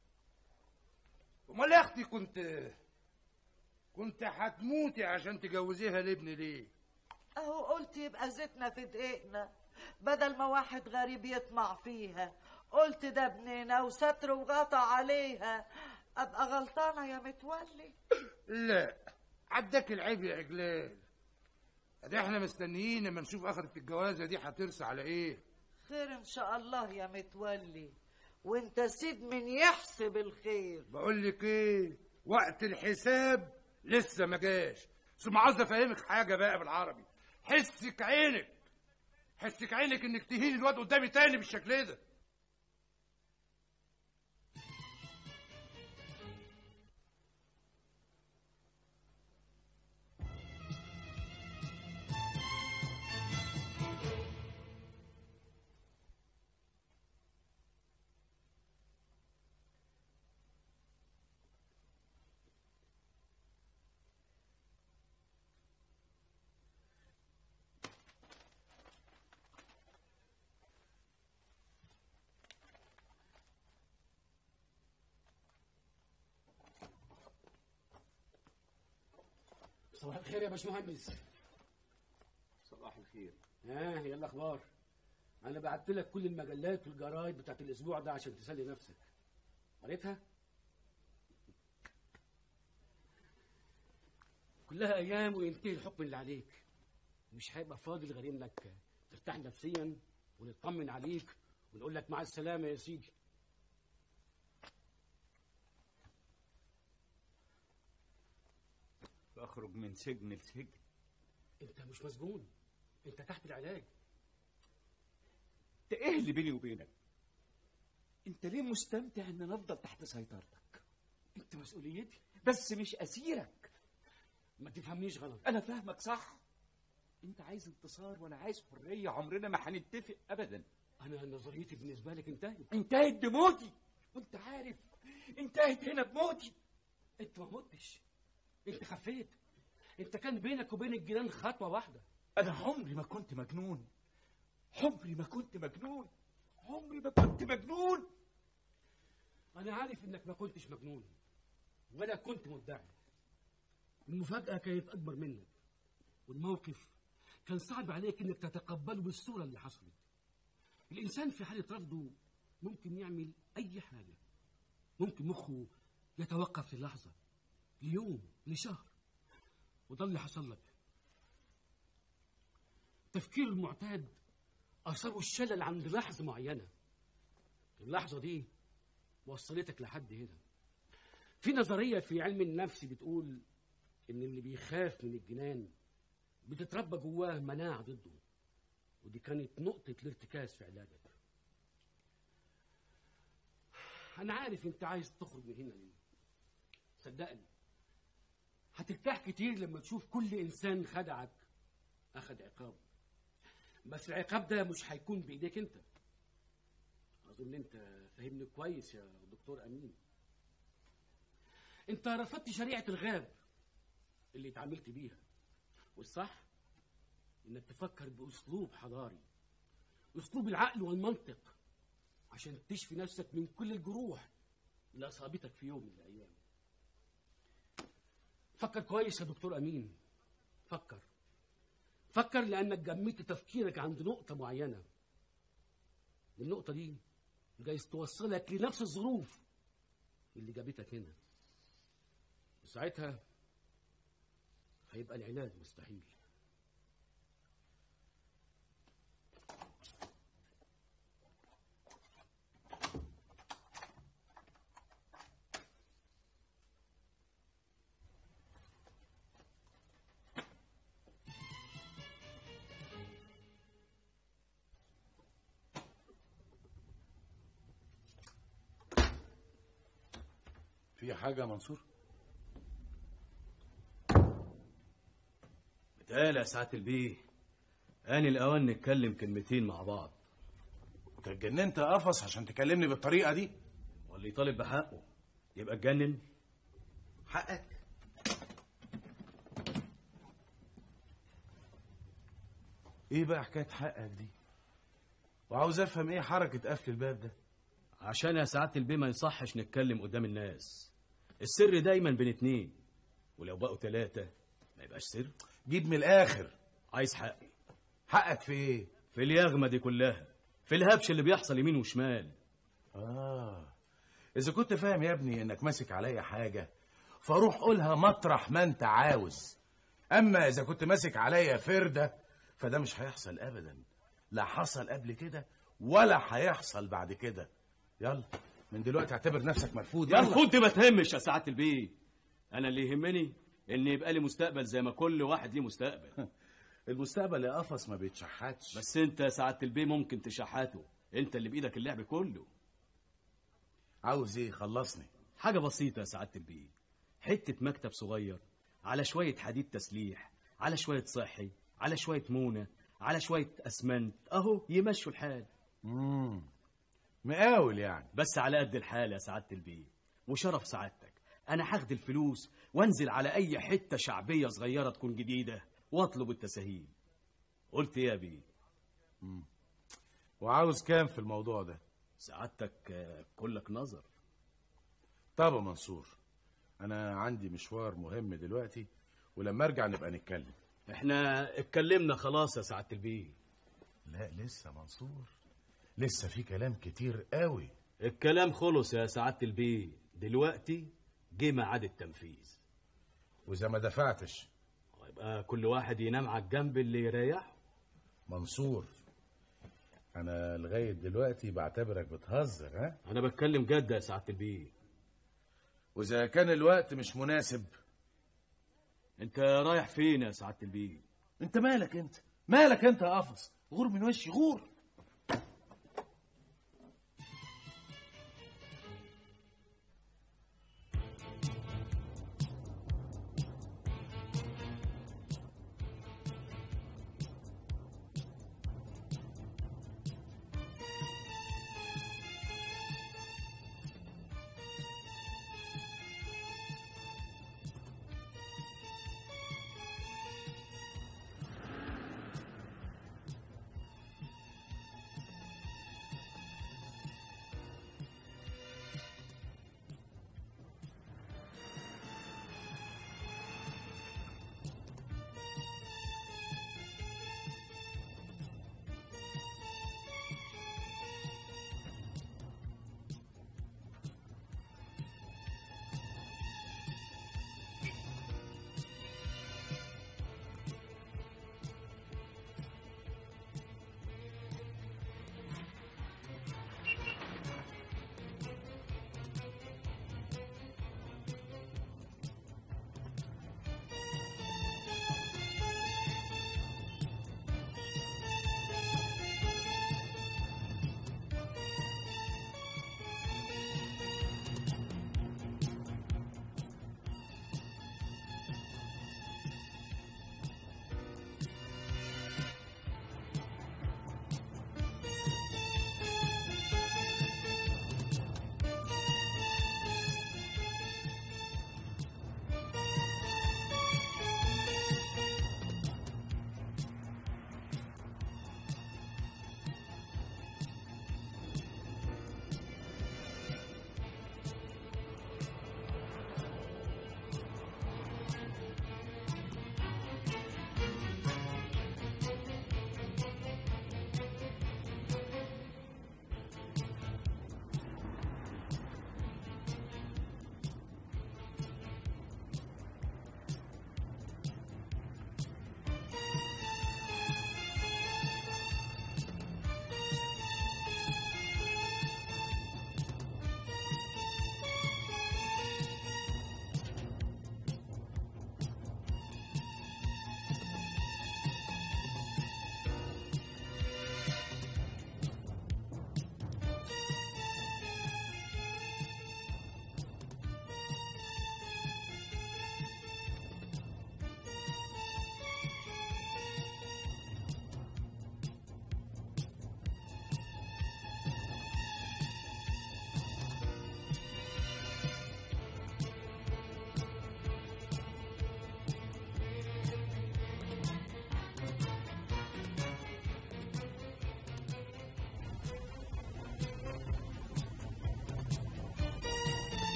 امال يا اختي كنت كنت هتموتي عشان تجوزيها لابني ليه اهو قلت يبقى زيتنا في دقيقنا بدل ما واحد غريب يطمع فيها قلت ده ابننا وستر وغطى عليها ابقى غلطانه يا متولي لا عداك العيب يا اجلال ادي احنا مستنيين اما نشوف اخرة الجوازه دي هترسى على ايه خير ان شاء الله يا متولي وانت سيب من يحسب الخير بقول لك ايه وقت الحساب لسه ما جاش ثم عاوز افهمك حاجه بقى بالعربي حسك عينك حسك عينك انك تهين الواد قدامي تاني بالشكل ده صباح الخير يا باشمهندس صباح الخير ها هي الاخبار انا بعت لك كل المجلات والجرايد بتاعت الاسبوع ده عشان تسلي نفسك قريتها كلها ايام وينتهي الحكم اللي عليك مش هيبقى فاضل غير انك ترتاح نفسيا ونطمن عليك ونقول لك مع السلامه يا سيدي بخرج من سجن لسجن انت مش مسجون انت تحت العلاج انت ايه اللي بيني وبينك انت ليه مستمتع ان انا افضل تحت سيطرتك انت مسؤوليتي بس مش اسيرك ما تفهمنيش غلط انا فاهمك صح انت عايز انتصار وانا عايز حريه عمرنا ما هنتفق ابدا انا نظريتي بالنسبه لك انتهت انتهت بموتي وانت عارف انتهت هنا بموتي انت ما متش انت خفيت انت كان بينك وبين الجيران خطوه واحده انا عمري ما كنت مجنون عمري ما كنت مجنون عمري ما كنت مجنون انا عارف انك ما كنتش مجنون ولا كنت مدعي المفاجاه كانت اكبر منك والموقف كان صعب عليك انك تتقبله بالصوره اللي حصلت الانسان في حاله رفضه ممكن يعمل اي حاجه ممكن مخه يتوقف للحظه ليوم لشهر وده اللي حصل لك التفكير المعتاد أصابه الشلل عند لحظة معينة اللحظة دي وصلتك لحد هنا في نظرية في علم النفس بتقول إن اللي بيخاف من الجنان بتتربى جواه مناعة ضده ودي كانت نقطة الارتكاز في علاجك أنا عارف أنت عايز تخرج من هنا ليه صدقني هترتاح كتير لما تشوف كل إنسان خدعك أخد عقاب بس العقاب ده مش هيكون بإيديك أنت أظن أنت فاهمني كويس يا دكتور أمين أنت رفضت شريعة الغاب اللي اتعاملت بيها والصح إنك تفكر بأسلوب حضاري أسلوب العقل والمنطق عشان تشفي نفسك من كل الجروح اللي أصابتك في يوم من الأيام فكر كويس يا دكتور أمين فكر فكر لأنك جميت تفكيرك عند نقطة معينة والنقطة دي جايز توصلك لنفس الظروف اللي جابتك هنا وساعتها هيبقى العلاج مستحيل في حاجه يا منصور بتقال يا سعاده البيه آن الأوان نتكلم كلمتين مع بعض انت اتجننت يا قفص عشان تكلمني بالطريقه دي واللي يطالب بحقه يبقى اتجنن حقك ايه بقى حكايه حقك دي وعاوز افهم ايه حركه قفل الباب ده عشان يا سعاده البيه ما يصحش نتكلم قدام الناس السر دايما بين اتنين ولو بقوا تلاتة ما يبقاش سر جيب من الاخر عايز حقي حقك في ايه في اليغمة دي كلها في الهبش اللي بيحصل يمين وشمال اه اذا كنت فاهم يا ابني انك ماسك عليا حاجه فاروح قولها مطرح ما انت عاوز اما اذا كنت ماسك عليا فرده فده مش هيحصل ابدا لا حصل قبل كده ولا هيحصل بعد كده يلا من دلوقتي اعتبر نفسك مرفوض يلا مرفوض دي ما تهمش يا سعاده البيه انا اللي يهمني ان يبقى لي مستقبل زي ما كل واحد ليه مستقبل المستقبل يا قفص ما بيتشحتش بس انت يا سعاده البيه ممكن تشحاته انت اللي بايدك اللعب كله عاوز ايه خلصني حاجه بسيطه يا سعاده البيه حته مكتب صغير على شويه حديد تسليح على شويه صحي على شويه مونه على شويه اسمنت اهو يمشوا الحال امم مقاول يعني بس على قد الحال يا سعاده البيه وشرف سعادتك انا هاخد الفلوس وانزل على اي حته شعبيه صغيره تكون جديده واطلب التساهيل قلت ايه يا بيه مم. وعاوز كام في الموضوع ده سعادتك آه، كلك نظر طب يا منصور انا عندي مشوار مهم دلوقتي ولما ارجع نبقى نتكلم احنا اتكلمنا خلاص يا سعاده البيه لا لسه منصور لسه في كلام كتير قوي الكلام خلص يا سعاده البيه دلوقتي جه ميعاد التنفيذ واذا ما دفعتش يبقى كل واحد ينام على الجنب اللي يريحه منصور انا لغايه دلوقتي بعتبرك بتهزر ها انا بتكلم جد يا سعاده البيه واذا كان الوقت مش مناسب انت رايح فين يا سعاده البيه انت مالك انت مالك انت يا قفص غور من وشي غور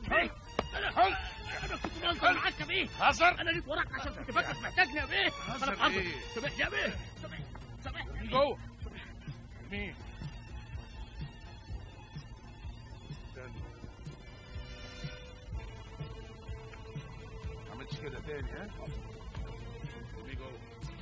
ايه انا انا كنت بهزر معاك يا بيه هزر انا جيت وراك عشان كنت فاكرك محتاجني يا بيه هزر انا بهزر إيه؟ سامحني يا بيه سامحني سامحني مين جوه مين استنى. ما عملتش كده تاني ها مين جوه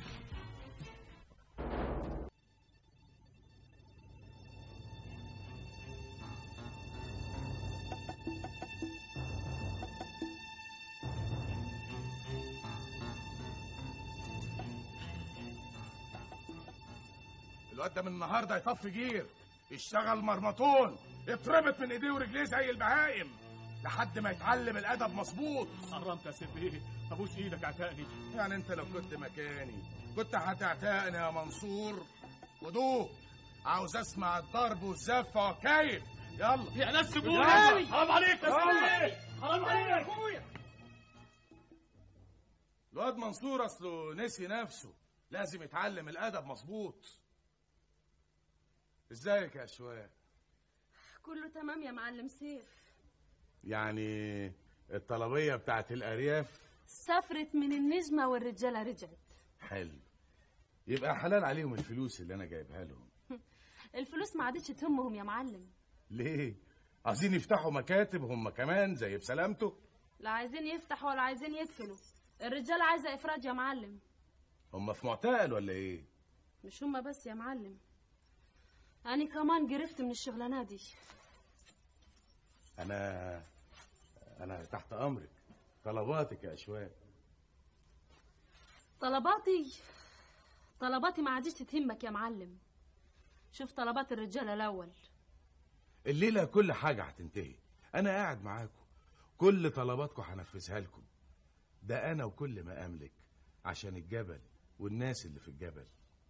الواد ده من النهارده يطفي جير يشتغل مرمطون يتربط من ايديه ورجليه زي البهايم لحد ما يتعلم الادب مظبوط حرمت يا سيف ايه ابوس ايدك عتقني يعني انت لو كنت مكاني كنت هتعتقني يا منصور ودوق عاوز اسمع الضرب والزفه وكيف يلا يا ناس سيبوني يلا. حرام عليك يا يلا. سيف حرام عليك يا اخويا الواد منصور اصله نسي نفسه لازم يتعلم الادب مظبوط ازيك يا اشواق كله تمام يا معلم سيف يعني الطلبيه بتاعت الارياف سافرت من النجمة والرجالة رجعت حلو يبقى حلال عليهم الفلوس اللي انا جايبها لهم الفلوس ما عادتش تهمهم يا معلم ليه عايزين يفتحوا مكاتب هم كمان زي بسلامته لا عايزين يفتحوا ولا عايزين يقفلوا الرجالة عايزة إفراج يا معلم هم في معتقل ولا ايه مش هما بس يا معلم أنا كمان جرفت من الشغلانة دي انا انا تحت امرك طلباتك يا اشواق طلباتي طلباتي ما عادش تهمك يا معلم شوف طلبات الرجالة الأول الليله كل حاجه هتنتهي انا قاعد معاكم كل طلباتكم هنفذها لكم ده انا وكل ما املك عشان الجبل والناس اللي في الجبل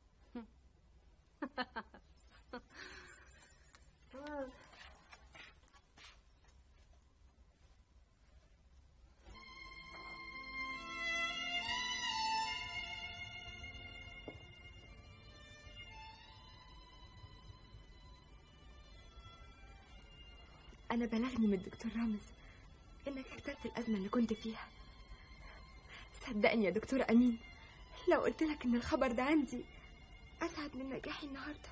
أنا بلغني من الدكتور رامز إنك اخترت الأزمة اللي كنت فيها صدقني يا دكتور أمين لو قلت لك إن الخبر ده عندي أسعد من نجاحي النهاردة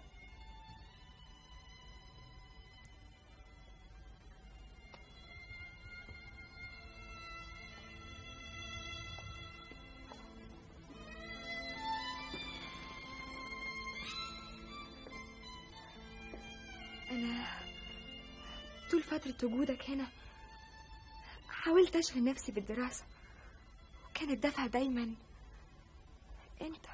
أنا طول فترة وجودك هنا حاولت أشغل نفسي بالدراسة وكان الدافع دايما أنت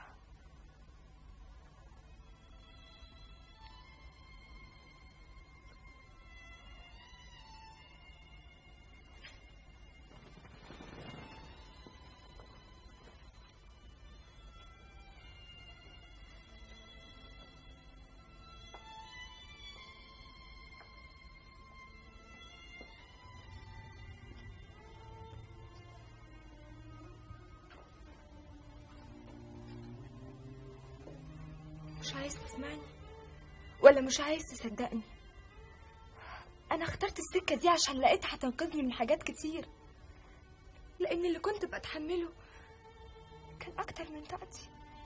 مش عايز تسمعني ولا مش عايز تصدقني انا اخترت السكة دي عشان لقيتها هتنقذني من حاجات كتير لان اللي كنت بتحمله كان اكتر من طاقتي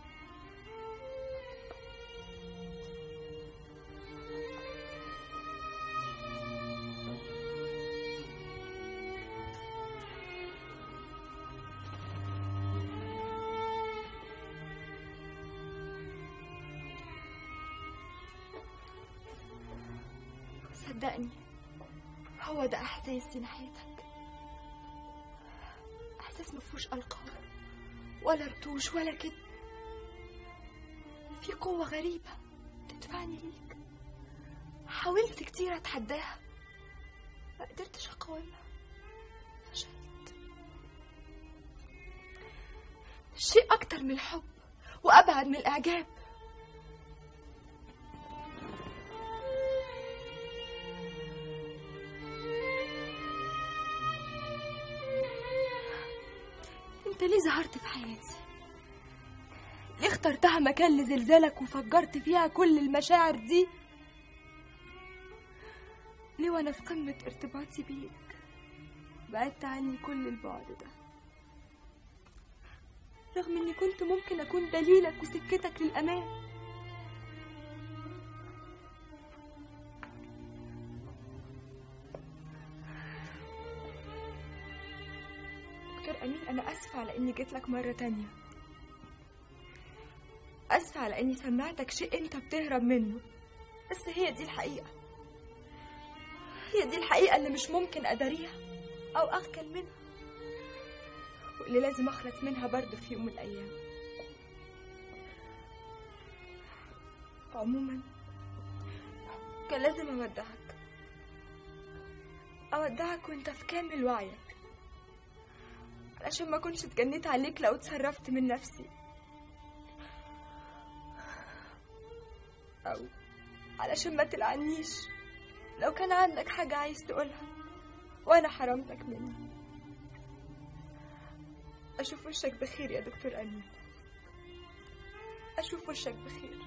صدقني هو ده احساسي ناحيتك احساس مفهوش القاب ولا رتوش ولا كده في قوة غريبة تدفعني ليك حاولت كتير اتحداها ما قدرتش اقاومها فشلت شيء اكتر من الحب وابعد من الاعجاب انت ليه ظهرت في حياتي ليه اخترتها مكان لزلزالك وفجرت فيها كل المشاعر دي ليه وانا في قمة ارتباطي بيك بعدت عني كل البعد ده رغم اني كنت ممكن اكون دليلك وسكتك للامان دكتور امين انا اسفه على اني جيت لك مره تانية اسفه على اني سمعتك شيء انت بتهرب منه بس هي دي الحقيقه هي دي الحقيقه اللي مش ممكن اداريها او اغكل منها واللي لازم اخلص منها برضه في يوم من الايام عموما كان لازم اودعك اودعك وانت في كامل وعيك علشان ما كنتش اتجنيت عليك لو اتصرفت من نفسي او علشان ما تلعنيش لو كان عندك حاجة عايز تقولها وانا حرمتك مني اشوف وشك بخير يا دكتور امين اشوف وشك بخير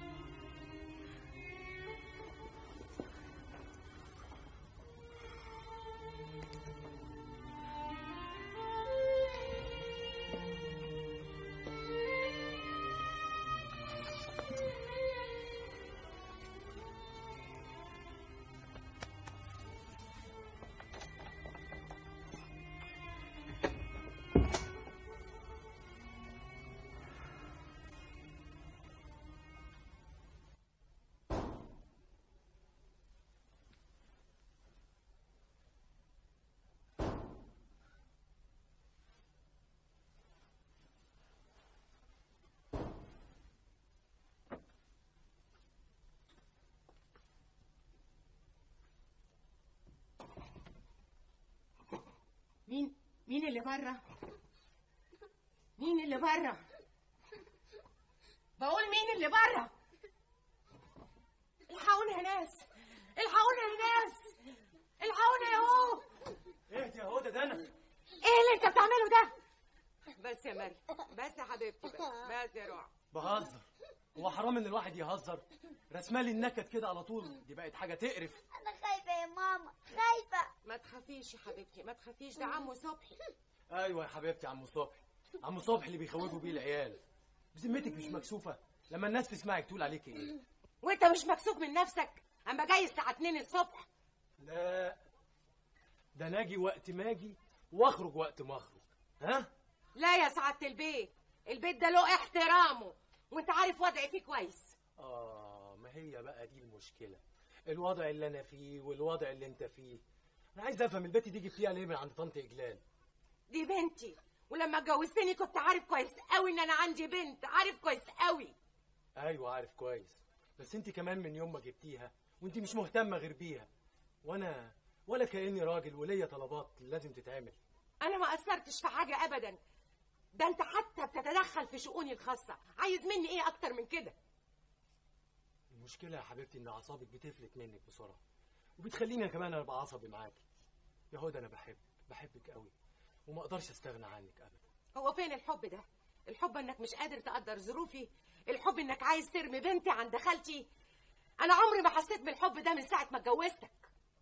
مين مين اللي بره مين اللي بره بقول مين اللي بره الحقوني يا ناس الحقوني يا ناس الحقوني يا هو اهدي يا هدى ده انا ايه اللي انت بتعمله ده بس يا مريم بس يا حبيبتي بس, بس يا روح بهزر هو حرام ان الواحد يهزر رسمالي النكد كده على طول دي بقت حاجه تقرف انا خايفه يا ماما خايفه ما تخافيش يا حبيبتي ما تخافيش ده عمو صبحي ايوه يا حبيبتي عمو صبحي عمو صبحي اللي بيخوفوا بيه العيال بذمتك مش مكسوفه لما الناس تسمعك تقول عليك ايه وانت مش مكسوف من نفسك اما جاي الساعه 2 الصبح لا ده ناجي وقت ما اجي واخرج وقت ما اخرج ها لا يا سعاده البيت البيت ده له احترامه وانت عارف وضعي فيه كويس اه ما هي بقى دي المشكله الوضع اللي انا فيه والوضع اللي انت فيه انا عايز افهم البت دي جبتيها ليه من عند طنط اجلال دي بنتي ولما اتجوزتني كنت عارف كويس قوي ان انا عندي بنت عارف كويس قوي ايوه عارف كويس بس انت كمان من يوم ما جبتيها وانت مش مهتمه غير بيها وانا ولا كاني راجل وليا طلبات لازم تتعمل انا ما قصرتش في حاجه ابدا ده انت حتى بتتدخل في شؤوني الخاصه عايز مني ايه اكتر من كده المشكله يا حبيبتي ان اعصابك بتفلت منك بسرعه وبتخليني كمان ابقى عصبي معاكي يا هدى انا بحبك بحبك قوي وما اقدرش استغنى عنك ابدا هو فين الحب ده الحب انك مش قادر تقدر ظروفي الحب انك عايز ترمي بنتي عند خالتي انا عمري ما حسيت بالحب ده من ساعه ما اتجوزتك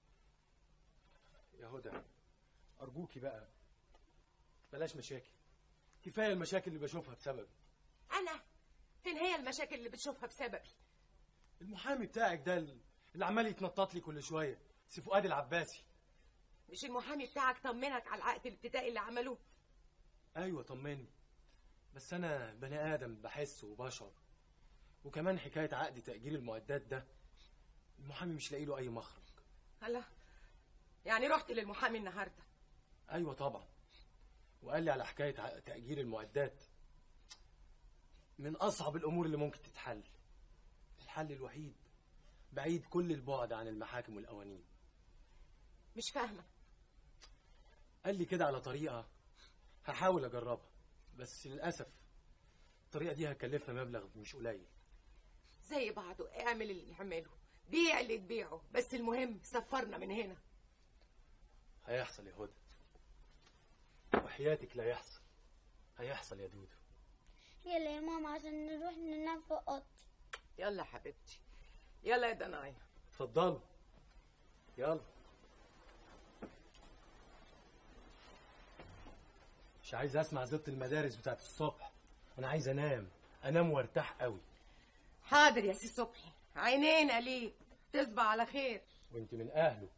يا هدى ارجوكي بقى بلاش مشاكل كفايه المشاكل اللي بشوفها بسببي انا فين هي المشاكل اللي بتشوفها بسببي المحامي بتاعك ده اللي عمال يتنطط لي كل شويه سي فؤاد العباسي مش المحامي بتاعك طمنك على العقد الابتدائي اللي عملوه ايوه طمني بس انا بني ادم بحس وبشعر وكمان حكايه عقد تاجير المعدات ده المحامي مش لاقي له اي مخرج هلا يعني رحت للمحامي النهارده ايوه طبعا وقال لي على حكايه ع- تاجير المعدات من اصعب الامور اللي ممكن تتحل الحل الوحيد بعيد كل البعد عن المحاكم والقوانين مش فاهمه قال لي كده على طريقه هحاول اجربها بس للاسف الطريقه دي هكلفها مبلغ مش قليل زي بعضه اعمل اللي يعمله بيع اللي تبيعه بس المهم سفرنا من هنا هيحصل يا هدى وحياتك لا يحصل هيحصل يا دودو يلا يا ماما عشان نروح ننام في اوضتي يلا يا حبيبتي يلا يا دنايا اتفضلوا يلا مش عايز اسمع زيطة المدارس بتاعت الصبح انا عايز انام انام وارتاح قوي حاضر يا سي صبحي عينينا ليك تصبح على خير وانت من اهله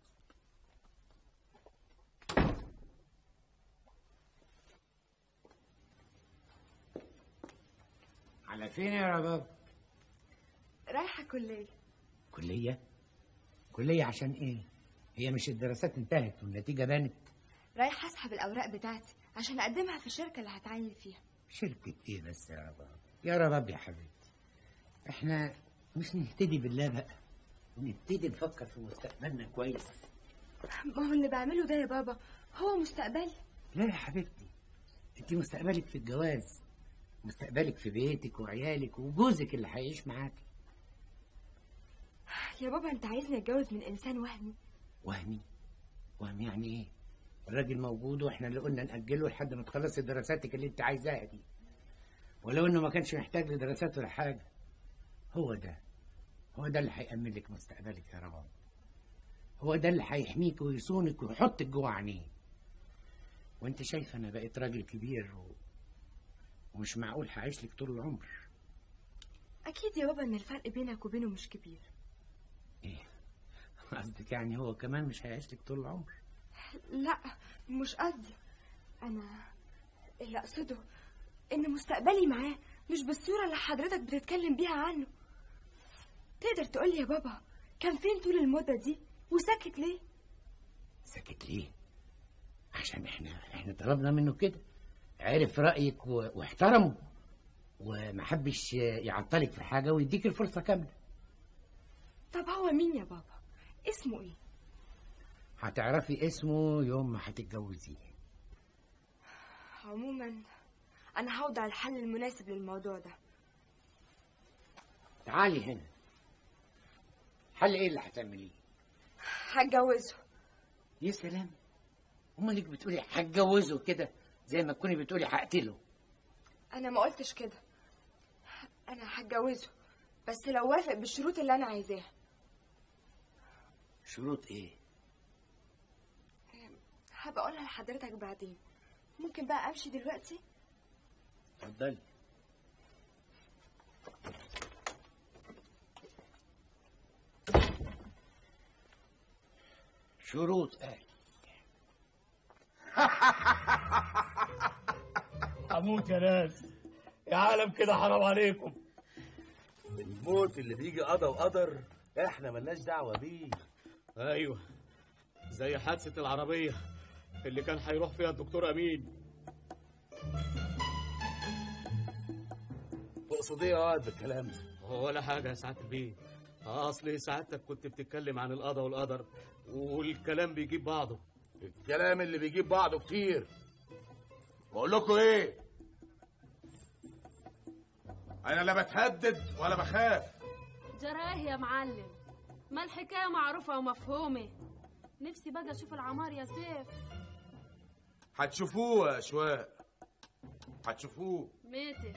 على فين يا رباب رايحة كلية كلية كلية عشان ايه هي مش الدراسات انتهت والنتيجة بانت رايحة أسحب الأوراق بتاعتي عشان أقدمها في الشركة اللي هتعين فيها شركة ايه بس يا رباب يا رباب يا حبيبتي احنا مش نهتدي بالله بقى ونبتدي نفكر في مستقبلنا كويس ما هو اللي بعمله ده يا بابا هو مستقبلي لا يا حبيبتي انت مستقبلك في الجواز مستقبلك في بيتك وعيالك وجوزك اللي هيعيش معاكي يا بابا أنت عايزني أتجوز من إنسان وهمي وهمي وهمي يعني ايه الراجل موجود واحنا اللي قلنا نأجله لحد ما تخلصي دراساتك اللي انت عايزاها دي ولو انه ما كانش محتاج لدراسات ولا حاجة هو ده هو ده اللي هيأمن لك مستقبلك يا رباب هو ده اللي هيحميك ويصونك ويحطك جوه عينيه وانت شايفه انا بقيت راجل كبير و... ومش معقول هعيش لك طول العمر أكيد يا بابا إن الفرق بينك وبينه مش كبير قصدك يعني هو كمان مش هيعيش لك طول العمر لا مش قصدي أنا اللي أقصده إن مستقبلي معاه مش بالصورة اللي حضرتك بتتكلم بيها عنه تقدر تقولي يا بابا كان فين طول المدة دي وساكت ليه؟ ساكت ليه عشان احنا احنا طلبنا منه كده عرف رأيك و... واحترمه وما حبش يعطلك في حاجة ويديك الفرصة كاملة طب هو مين يا بابا؟ اسمه إيه؟ هتعرفي اسمه يوم ما هتتجوزيه عموما أنا هوضع الحل المناسب للموضوع ده تعالي هنا حل ايه اللي هتعمليه هتجوزه يا سلام امالك بتقولي هتجوزه كده زي ما تكوني بتقولي هقتله أنا ما قلتش كده أنا هتجوزه بس لو وافق بالشروط اللي أنا عايزاها شروط ايه هبقى أقولها لحضرتك بعدين ممكن بقى أمشي دلوقتي؟ اتفضلي شروط قال هموت يا ناس يا عالم كده حرام عليكم الموت اللي بيجي قضى وقدر احنا ملناش دعوه بيه ايوه زي حادثه العربيه اللي كان هيروح فيها الدكتور امين تقصد ايه يا بالكلام ده ولا حاجه يا سعاده البيه اصل سعادتك كنت بتتكلم عن القضاء والقدر والكلام بيجيب بعضه الكلام اللي بيجيب بعضه كتير بقول لكم ايه انا لا بتهدد ولا بخاف جراه يا معلم ما الحكاية معروفة ومفهومة نفسي بقى اشوف العمار يا سيف هتشوفوه يا اشواق هتشوفوه ميتة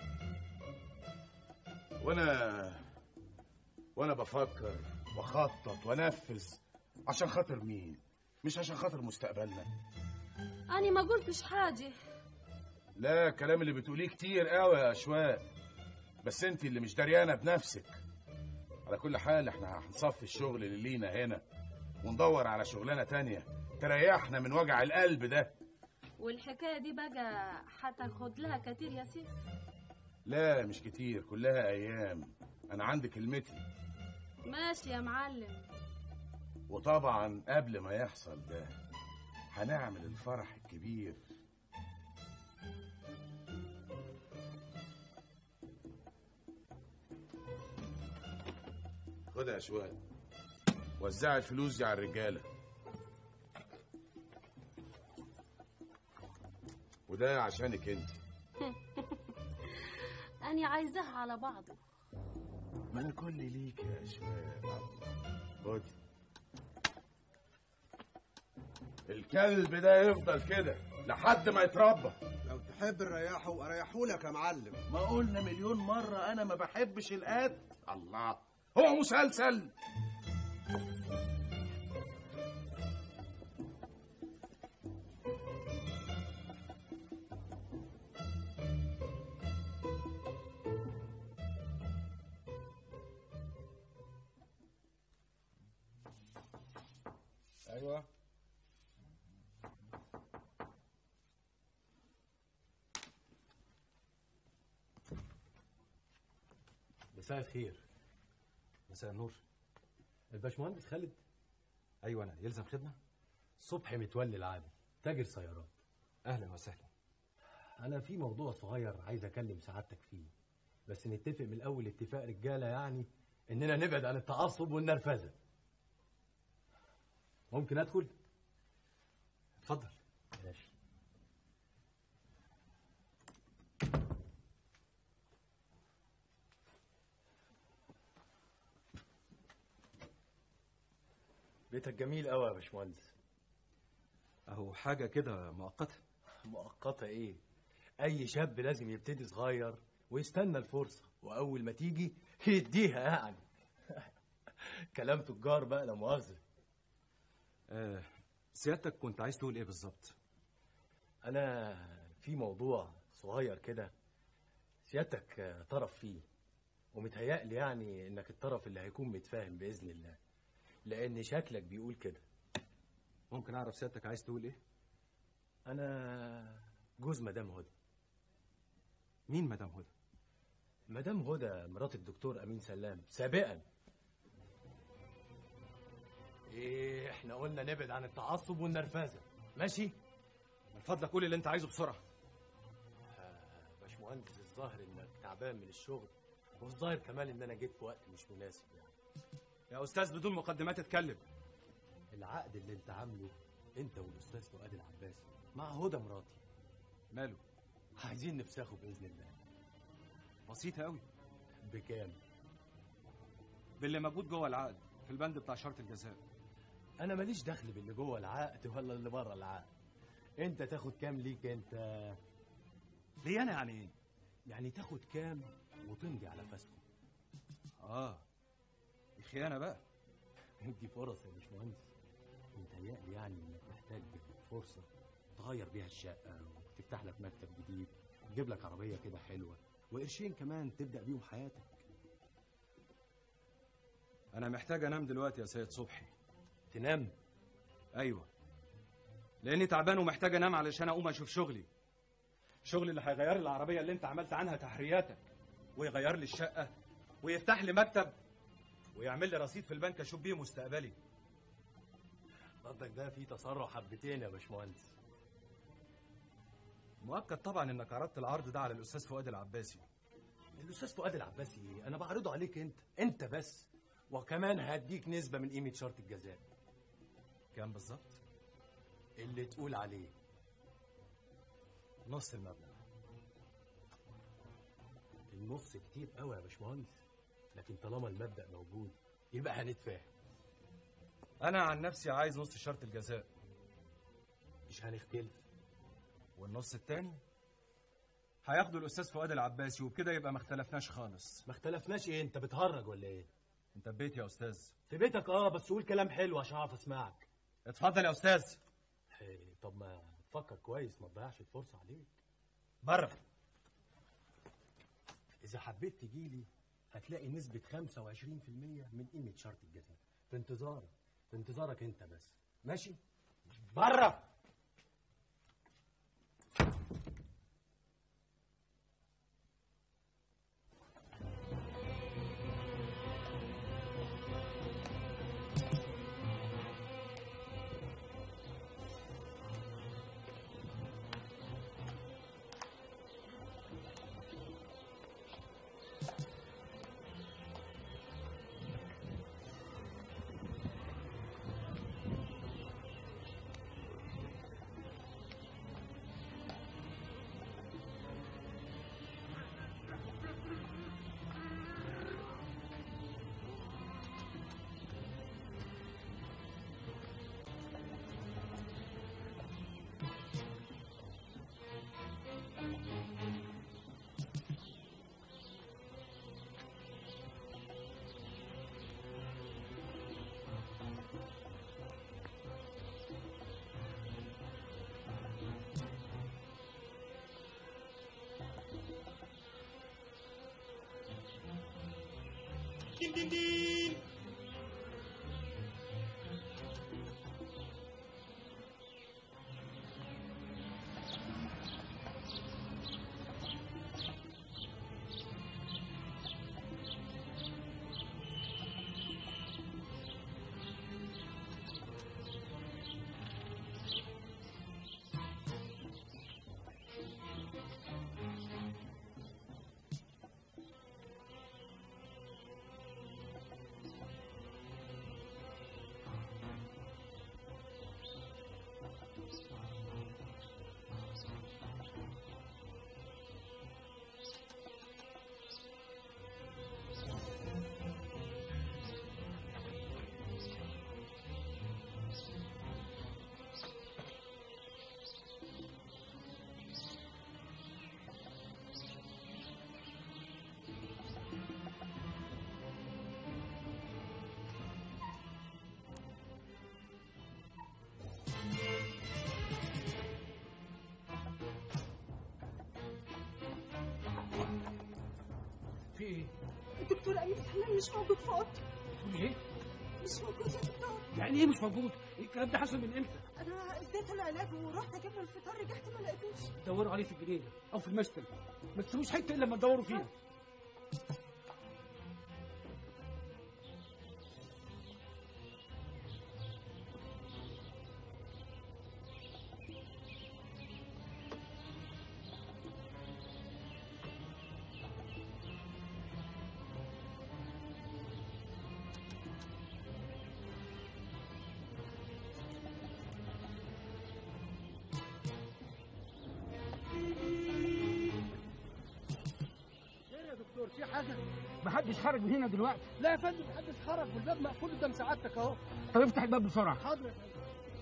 وانا وانا بفكر واخطط وانفذ عشان خاطر مين مش عشان خاطر مستقبلنا أنا ما قلتش حاجة لا الكلام اللي بتقوليه كتير قوي يا اشواق بس انت اللي مش دريانه بنفسك على كل حال احنا هنصفي الشغل اللي لينا هنا وندور على شغلانه تانية تريحنا من وجع القلب ده والحكاية دي بقى هتاخد لها كتير يا سيف لا مش كتير كلها ايام انا عندي كلمتي ماشي يا معلم وطبعا قبل ما يحصل ده هنعمل الفرح الكبير خد يا شوال وزع الفلوس دي على الرجاله وده عشانك انت أنا عايزاها على بعضه ما انا كل ليك يا شوال خد الكلب ده يفضل كده لحد ما يتربى لو تحب نريحه اريحه لك يا معلم ما قلنا مليون مرة أنا ما بحبش القتل الله هو مسلسل ايوه مساء الخير مساء النور الباشمهندس خالد ايوه انا يلزم خدمه صبحي متولي العادل تاجر سيارات اهلا وسهلا انا في موضوع صغير عايز اكلم سعادتك فيه بس نتفق من الاول اتفاق رجاله يعني اننا نبعد عن التعصب والنرفزه ممكن ادخل اتفضل ماشي بيتك جميل قوي يا باشمهندس اهو حاجه كده مؤقته مؤقته ايه اي شاب لازم يبتدي صغير ويستنى الفرصه واول ما تيجي يديها يعني كلام تجار بقى لا مؤاخذه آه سيادتك كنت عايز تقول ايه بالظبط انا في موضوع صغير كده سيادتك آه، طرف فيه ومتهيألي يعني انك الطرف اللي هيكون متفاهم باذن الله لان شكلك بيقول كده ممكن اعرف سيادتك عايز تقول ايه انا جوز مدام هدى مين مدام هدى مدام هدى مرات الدكتور امين سلام سابقا ايه احنا قلنا نبعد عن التعصب والنرفزه ماشي من فضلك قول اللي انت عايزه بسرعه آه، باشمهندس الظاهر انك تعبان من الشغل والظاهر كمان ان انا جيت في وقت مش مناسب يعني يا استاذ بدون مقدمات اتكلم العقد اللي انت عامله انت والاستاذ فؤاد العباسي مع هدى مراتي ماله عايزين نفسخه باذن الله بسيطه قوي بكام باللي موجود جوه العقد في البند بتاع شرط الجزاء انا ماليش دخل باللي جوه العقد ولا اللي بره العقد انت تاخد كام ليك انت ليه انا يعني ايه يعني تاخد كام وتمضي على فسخه اه دي خيانه بقى دي فرص يا باشمهندس متهيألي يعني انك محتاج فرصه تغير بيها الشقه وتفتح لك مكتب جديد تجيب لك عربيه كده حلوه وقرشين كمان تبدا بيهم حياتك انا محتاج انام دلوقتي يا سيد صبحي تنام ايوه لاني تعبان ومحتاج انام علشان اقوم اشوف شغلي شغلي اللي هيغير لي العربيه اللي انت عملت عنها تحرياتك ويغير لي الشقه ويفتح لي مكتب ويعمل لي رصيد في البنك اشوف بيه مستقبلي برضك ده في تسرع حبتين يا باشمهندس مؤكد طبعا انك عرضت العرض ده على الاستاذ فؤاد العباسي الاستاذ فؤاد العباسي ايه انا بعرضه عليك انت انت بس وكمان هديك نسبه من قيمه شرط الجزاء كام بالظبط اللي تقول عليه نص المبلغ النص كتير قوي يا باشمهندس لكن طالما المبدأ موجود يبقى هنتفاهم انا عن نفسي عايز نص شرط الجزاء مش هنختلف والنص التاني هياخده الاستاذ فؤاد العباسي وبكده يبقى ما اختلفناش خالص ما اختلفناش ايه انت بتهرج ولا ايه انت في بيتي يا استاذ في بيتك اه بس قول كلام حلو عشان اعرف اسمعك اتفضل يا استاذ إيه طب ما تفكر كويس ما تضيعش الفرصه عليك بره اذا حبيت تجيلي هتلاقي نسبة 25% من قيمة شرط الجزاء في انتظارك في انتظارك انت بس ماشي بره دين دين دين في ايه؟ الدكتور امين حنان مش موجود في اوضته تقولي ايه؟ مش موجود يا دكتور يعني ايه مش موجود؟ الكلام ده حصل من امتى؟ انا اديته العلاج ورحت اجيب له الفطار رجعت ما لقيتوش دوروا عليه في الجنينه او في المشتل ما تسيبوش حته الا لما تدوروا فيها خير يا دكتور في حاجه محدش خرج من هنا دلوقتي لا يا فندم محدش خرج والباب مقفول قدام سعادتك اهو طب افتح الباب بسرعه حاضر يا فندم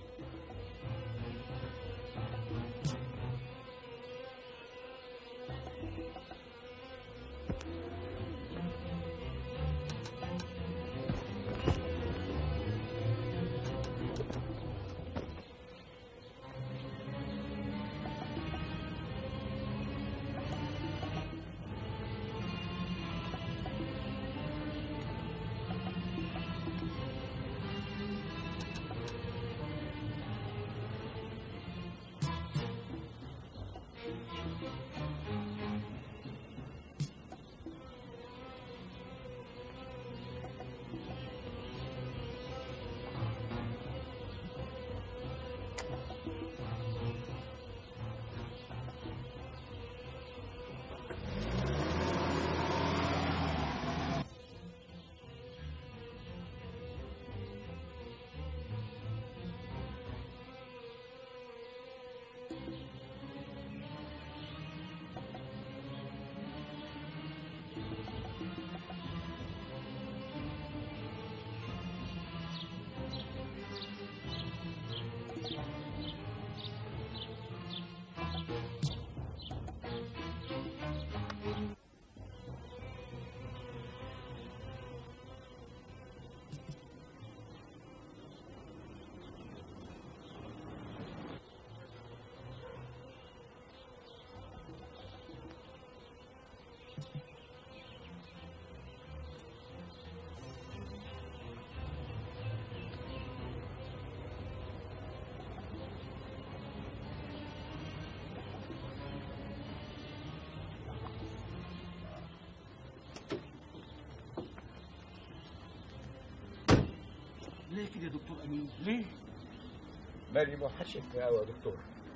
ليه كده يا دكتور امين ليه مريم وحشتني قوي يا دكتور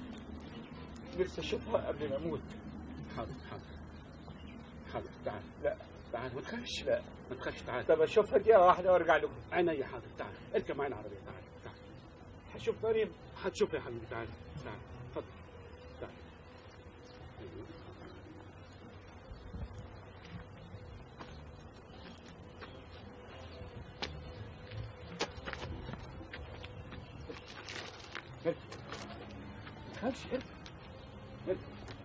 نفسي اشوفها قبل ما اموت حاضر حاضر حاضر تعال لا تعال ما تخافش لا ما تخافش تعال طب اشوفها دقيقه واحده وارجع لكم عينيا حاضر تعال اركب معانا العربيه تعال تعال هشوف مريم هتشوف يا حبيبي تعال تعال اتفضل تعال أيوه. اركب ما تخافش اركب اركب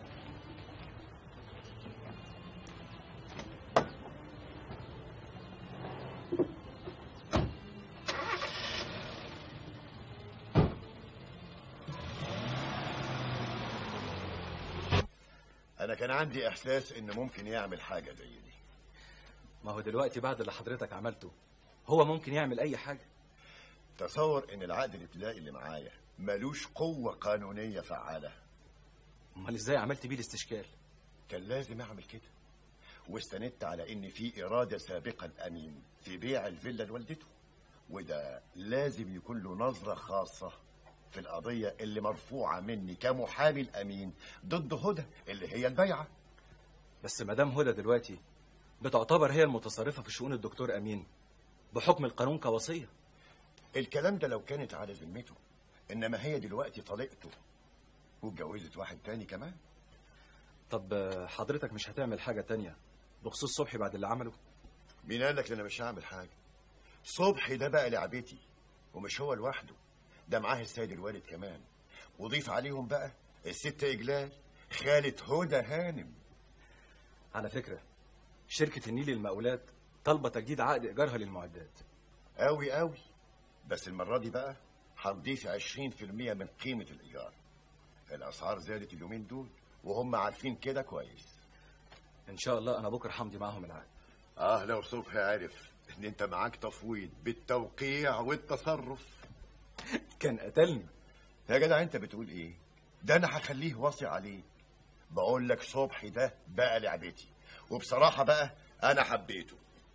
انا كان عندي احساس ان ممكن يعمل حاجه زي دي ما هو دلوقتي بعد اللي حضرتك عملته هو ممكن يعمل اي حاجه تصور ان العقد الابتدائي اللي معايا ملوش قوه قانونيه فعاله امال ازاي عملت بيه الاستشكال كان لازم اعمل كده واستندت على ان في اراده سابقه لامين في بيع الفيلا لوالدته وده لازم يكون له نظره خاصه في القضيه اللي مرفوعه مني كمحامي الامين ضد هدى اللي هي البيعه بس مدام هدى دلوقتي بتعتبر هي المتصرفه في شؤون الدكتور امين بحكم القانون كوصيه الكلام ده لو كانت على ذمته انما هي دلوقتي طليقته واتجوزت واحد تاني كمان طب آه، حضرتك مش هتعمل حاجه تانية بخصوص صبحي بعد اللي عمله مين قال لك ان انا مش هعمل حاجه صبحي ده بقى لعبتي ومش هو لوحده ده معاه السيد الوالد كمان وضيف عليهم بقى الست اجلال خالة هدى هانم على فكره شركه النيل للمقاولات طالبه تجديد عقد ايجارها للمعدات قوي قوي بس المره دي بقى هنضيف 20% من قيمه الايجار الاسعار زادت اليومين دول وهم عارفين كده كويس ان شاء الله انا بكره همضي معاهم العقد اه لو صبحي عرف ان انت معاك تفويض بالتوقيع والتصرف كان قتلني يا جدع انت بتقول ايه ده انا هخليه واصي عليك بقول لك صبحي ده بقى لعبتي وبصراحة بقى انا حبيته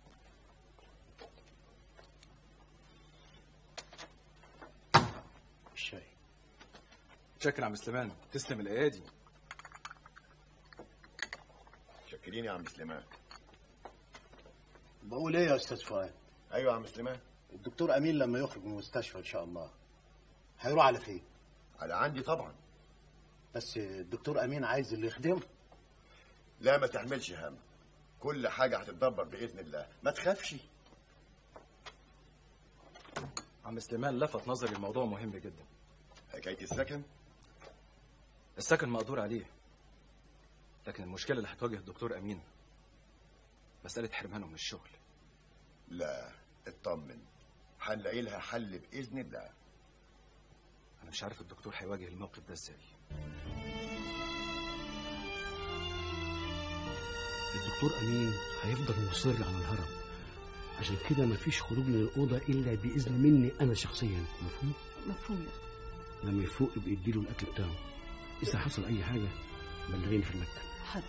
الشاي شكرا يا عم سليمان تسلم الايادي شاكرين يا عم سليمان بقول ايه يا استاذ فؤاد ايوه يا عم سليمان الدكتور امين لما يخرج من المستشفى ان شاء الله هيروح على فين على عندي طبعا بس الدكتور امين عايز اللي يخدمه لا ما تعملش هم كل حاجة هتتدبر بإذن الله ما تخافش عم سليمان لفت نظري الموضوع مهم جدا حكاية السكن السكن مقدور عليه لكن المشكله اللي هتواجه الدكتور امين مساله حرمانه من الشغل لا اطمن هنلاقي لها حل بإذن الله انا مش عارف الدكتور هيواجه الموقف ده ازاي الدكتور امين هيفضل مصر على الهرم عشان كده مفيش خروج من الاوضه الا باذن مني انا شخصيا مفهوم مفهوم يا لما يفوق يبقى يديله الاكل بتاعه اذا حصل اي حاجه بلغيني في المكتب حاضر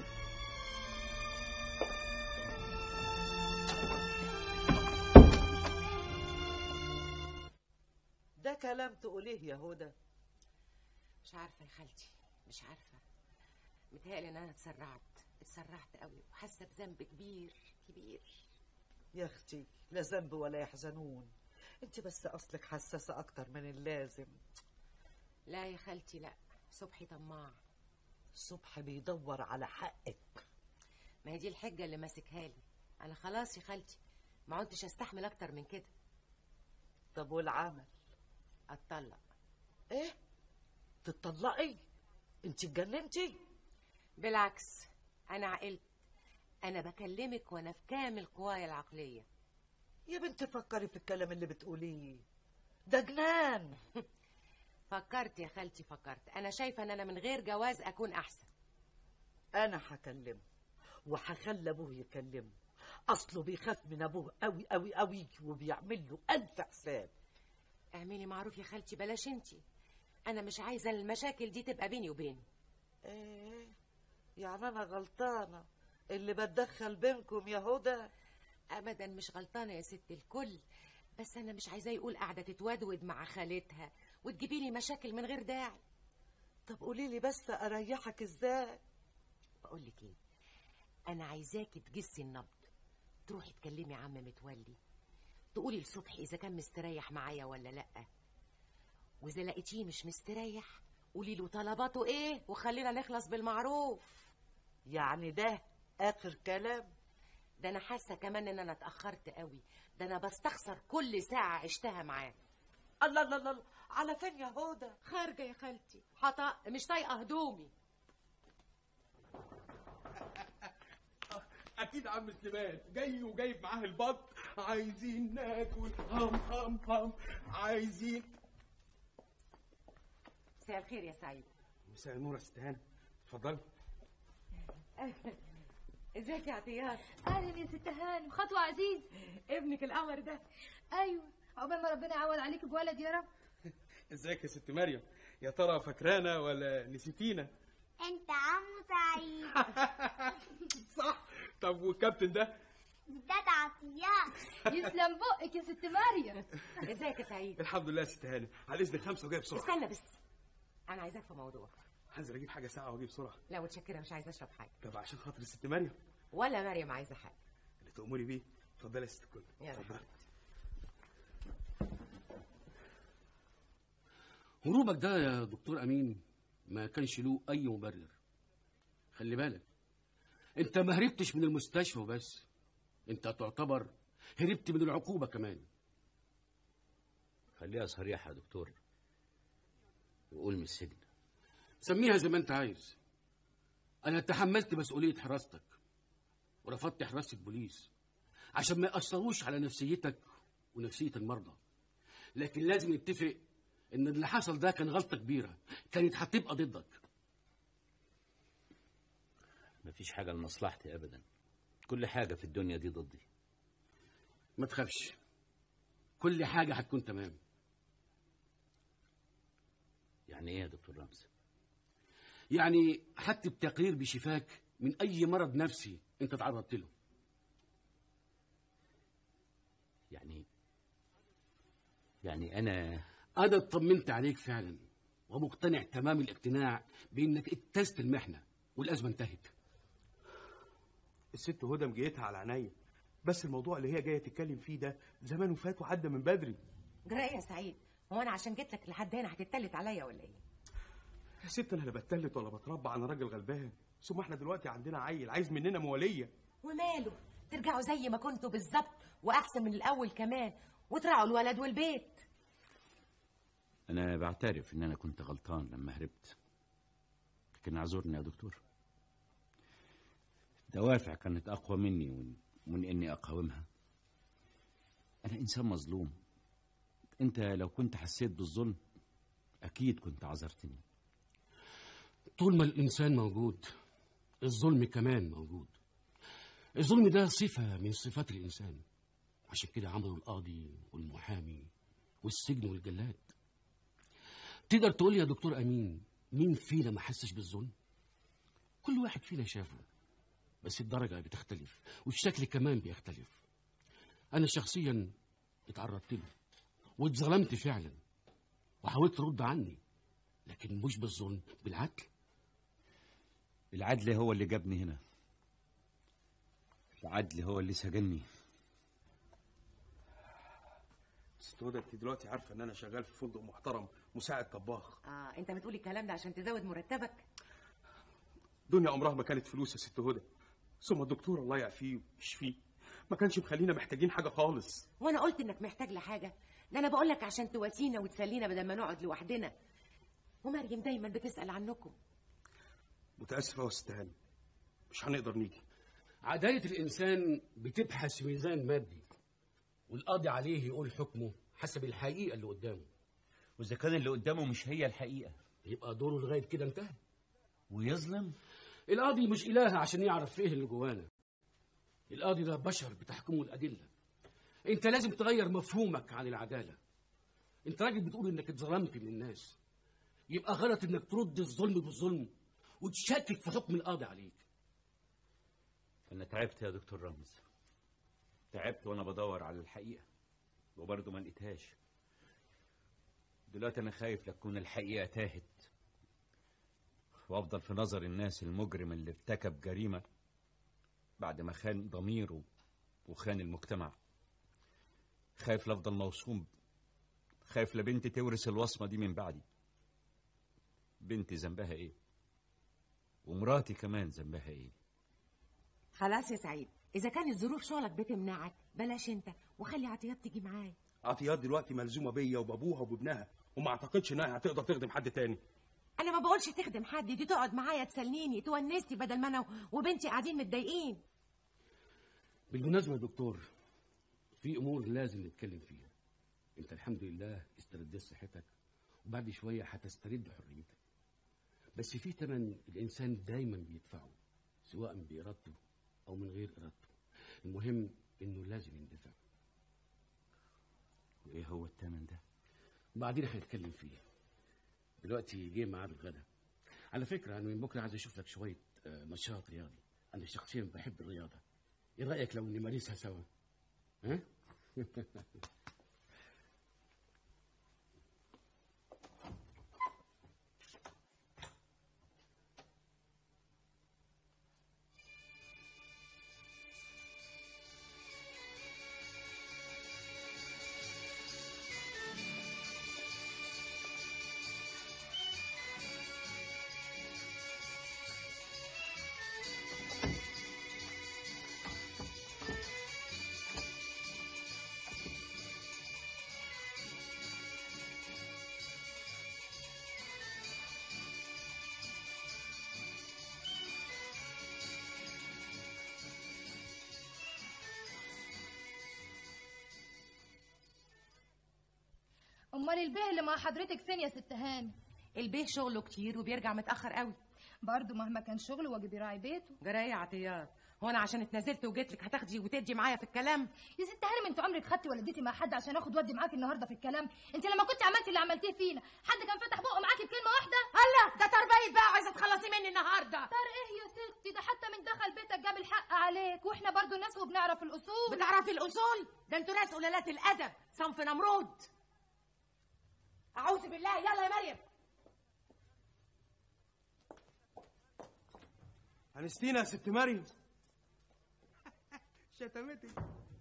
ده كلام تقوليه يا هدى مش عارفه يا خالتي مش عارفه متهيألي ان انا اتسرعت اتسرعت قوي وحاسه بذنب كبير كبير يا اختي لا ذنب ولا يحزنون انت بس اصلك حساسه اكتر من اللازم لا يا خالتي لا صبحي طماع صبحي بيدور على حقك ما هي دي الحجه اللي ماسكها لي انا خلاص يا خالتي ما عدتش استحمل اكتر من كده طب والعمل اتطلق ايه تتطلقي انت اتجننتي بالعكس انا عقلت انا بكلمك وانا في كامل قوايا العقليه يا بنت فكري في الكلام اللي بتقوليه ده جنان فكرت يا خالتي فكرت انا شايفه ان انا من غير جواز اكون احسن انا هكلمه وهخلي ابوه يكلمه اصله بيخاف من ابوه قوي قوي قوي وبيعمل له الف حساب اعملي معروف يا خالتي بلاش انتي انا مش عايزه المشاكل دي تبقى بيني وبينه ايه يعني انا غلطانه اللي بتدخل بينكم يا هدى ابدا مش غلطانه يا ست الكل بس انا مش عايزاه يقول قاعده تتودود مع خالتها وتجيبي لي مشاكل من غير داعي طب قولي لي بس اريحك ازاي بقول لك ايه انا عايزاكي تجسي النبض تروحي تكلمي عم متولي تقولي لصبحي اذا كان مستريح معايا ولا لا واذا لقيتيه مش مستريح قولي له طلباته ايه وخلينا نخلص بالمعروف يعني ده اخر كلام ده انا حاسه كمان ان انا اتاخرت قوي ده انا بستخسر كل ساعه عشتها معاه الله الله الله على فين يا هدى خارجه يا خالتي حطا مش طايقه هدومي اكيد عم سليمان جاي وجايب معاه البط عايزين ناكل هم هم هم عايزين مساء الخير يا سعيد مساء النور يا ست هانم اتفضلي ازيك يا عطيات اهلا يا ست هانم خطوه عزيز ابنك القمر ده ايوه عقبال ما ربنا يعوض عليك بولد يا رب ازيك يا ست مريم يا ترى فاكرانا ولا نسيتينا انت عمو سعيد صح طب والكابتن ده ده عطيات يسلم بقك يا ست مريم ازيك يا سعيد الحمد لله يا ست هانم على اذن خمسه وجاي بسرعه استنى بس انا عايزاك في موضوع هنزل اجيب حاجه ساعه واجي بسرعه لا متشكره مش عايزه اشرب حاجه طب عشان خاطر الست مريم ولا مريم عايزه حاجه اللي تأمري بيه اتفضلي يا ست الكل يلا. اتفضلي هروبك ده يا دكتور امين ما كانش له اي مبرر خلي بالك انت ما هربتش من المستشفى وبس انت تعتبر هربت من العقوبه كمان خليها صريحة يا دكتور وقول من السجن سميها زي ما انت عايز انا تحملت مسؤوليه حراستك ورفضت حراسه البوليس عشان ما ياثروش على نفسيتك ونفسيه المرضى لكن لازم نتفق ان اللي حصل ده كان غلطه كبيره كانت هتبقى ضدك مفيش حاجة لمصلحتي أبدا كل حاجة في الدنيا دي ضدي ما تخافش كل حاجة هتكون تمام يعني إيه يا دكتور رمز يعني هكتب تقرير بشفاك من أي مرض نفسي أنت تعرضت له يعني يعني أنا أنا اطمنت عليك فعلا ومقتنع تمام الاقتناع بأنك اجتزت المحنة والأزمة انتهت الست هدى مجيتها على عينيا بس الموضوع اللي هي جايه تتكلم فيه ده زمانه فات وعدى من بدري جرأة يا سعيد هو انا عشان جيت لك لحد هنا هتتلت عليا ولا ايه يا ست انا لا بتلت ولا بتربع انا راجل غلبان ثم احنا دلوقتي عندنا عيل عايز مننا مواليه وماله ترجعوا زي ما كنتوا بالظبط واحسن من الاول كمان وترعوا الولد والبيت أنا بعترف إن أنا كنت غلطان لما هربت لكن اعذرني يا دكتور دوافع كانت أقوى مني ومن- ومن إني أقاومها أنا إنسان مظلوم أنت لو كنت حسيت بالظلم أكيد كنت عذرتني طول ما الإنسان موجود الظلم كمان موجود الظلم ده صفة من صفات الإنسان عشان كده عملوا القاضي والمحامي والسجن والجلاد تقدر تقول لي يا دكتور أمين مين فينا ما حسش بالظلم كل واحد فينا شافه بس الدرجة بتختلف والشكل كمان بيختلف أنا شخصيا اتعرضت له واتظلمت فعلا وحاولت أرد عني لكن مش بالظلم بالعدل العدل هو اللي جابني هنا العدل هو اللي سجني ست هدى انت دلوقتي عارفه ان انا شغال في فندق محترم مساعد طباخ اه انت بتقول الكلام ده عشان تزود مرتبك دنيا عمرها ما كانت فلوس يا ست هدى ثم الدكتور الله يعافيه ويشفيه ما كانش مخلينا محتاجين حاجه خالص وانا قلت انك محتاج لحاجه ده انا بقول لك عشان تواسينا وتسلينا بدل ما نقعد لوحدنا ومريم دايما بتسال عنكم متاسف يا ست هاني مش هنقدر نيجي عدالة الإنسان بتبحث ميزان مادي والقاضي عليه يقول حكمه حسب الحقيقة اللي قدامه وإذا كان اللي قدامه مش هي الحقيقة يبقى دوره لغاية كده انتهى ويظلم القاضي مش إله عشان يعرف إيه اللي جوانا القاضي ده بشر بتحكمه الأدلة أنت لازم تغير مفهومك عن العدالة أنت راجل بتقول إنك اتظلمت من الناس يبقى غلط إنك ترد الظلم بالظلم وتشكك في حكم القاضي عليك أنا تعبت يا دكتور رمز تعبت وأنا بدور على الحقيقة وبرضه ما لقيتهاش دلوقتي أنا خايف لتكون الحقيقة تاهت وأفضل في نظر الناس المجرم اللي ارتكب جريمة بعد ما خان ضميره وخان المجتمع خايف لأفضل موصوم خايف لبنتي تورث الوصمة دي من بعدي بنتي ذنبها إيه ومراتي كمان ذنبها إيه خلاص يا سعيد اذا كانت ظروف شغلك بتمنعك بلاش انت وخلي عطيات تيجي معايا عطيات دلوقتي ملزومه بيا وبابوها وبابنها وما اعتقدش انها هتقدر تخدم حد تاني انا ما بقولش تخدم حد دي تقعد معايا تسليني تونسني بدل ما انا وبنتي قاعدين متضايقين بالمناسبة يا دكتور في أمور لازم نتكلم فيها أنت الحمد لله استرديت صحتك وبعد شوية هتسترد حريتك بس في تمن الإنسان دايما بيدفعه سواء بإرادته أو من غير إرادته المهم إنه لازم يندفع وإيه هو التمن ده؟ بعدين هنتكلم فيه دلوقتي جه ميعاد الغدا على فكرة أنا من بكرة عايز أشوف لك شوية آه، نشاط رياضي أنا شخصيا بحب الرياضة إيه رأيك لو نمارسها سوا؟ ها؟ امال البيه اللي مع حضرتك فين يا ست هاني البيه شغله كتير وبيرجع متاخر قوي برضه مهما كان شغله واجب يراعي بيته جرايه عطيات هو انا عشان اتنازلت وجيت لك هتاخدي وتدي معايا في الكلام يا ست هانم انت عمرك خدتي ولا اديتي مع حد عشان اخد ودي معاكي النهارده في الكلام انت لما كنت عملتي اللي عملتيه فينا حد كان فتح بقه معاكي بكلمه واحده الله ده تربيه بقى عايزه تخلصي مني النهارده طار ايه يا ستي ده حتى من دخل بيتك جاب الحق عليك واحنا برضو ناس وبنعرف الاصول بتعرفي الاصول ده انتوا ناس قلالات الادب صنف نمرود اعوذ بالله يلا يا مريم أنستينا يا ست مريم شتمتك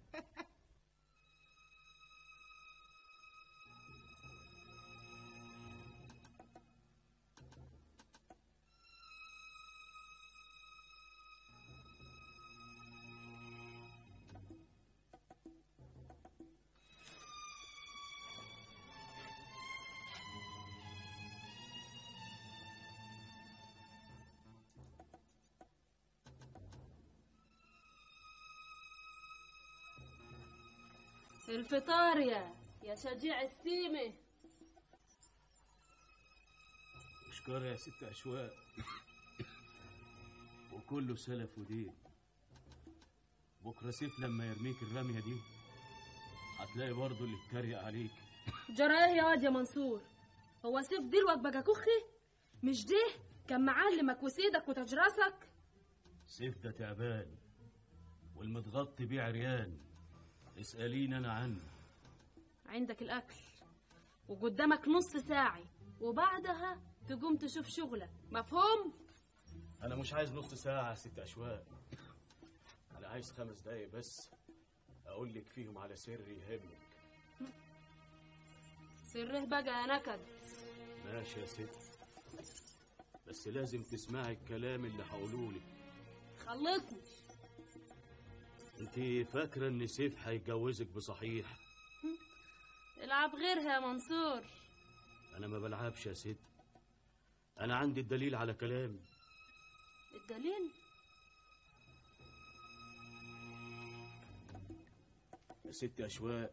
الفطار يا يا شجيع السيمة اشكر يا ست أشواق وكله سلف ودين بكرة سيف لما يرميك الرمية دي هتلاقي برضه اللي اتريق عليك جرى ايه يا واد يا منصور هو سيف دلوك بقى كخي مش ده كان معلمك وسيدك وتجرسك سيف ده تعبان والمتغطي بيه عريان اسأليني أنا عنه عندك الأكل وقدامك نص ساعة وبعدها تقوم تشوف شغلك مفهوم؟ أنا مش عايز نص ساعة يا ست أشواق أنا عايز خمس دقايق بس أقول لك فيهم على سر يهمك سره بقى يا نكد ماشي يا ست بس لازم تسمعي الكلام اللي هقوله لك خلصني انت فاكرة ان سيف هيجوزك بصحيح العب غيرها يا منصور انا ما بلعبش يا ست انا عندي الدليل على كلامي الدليل يا ست اشواق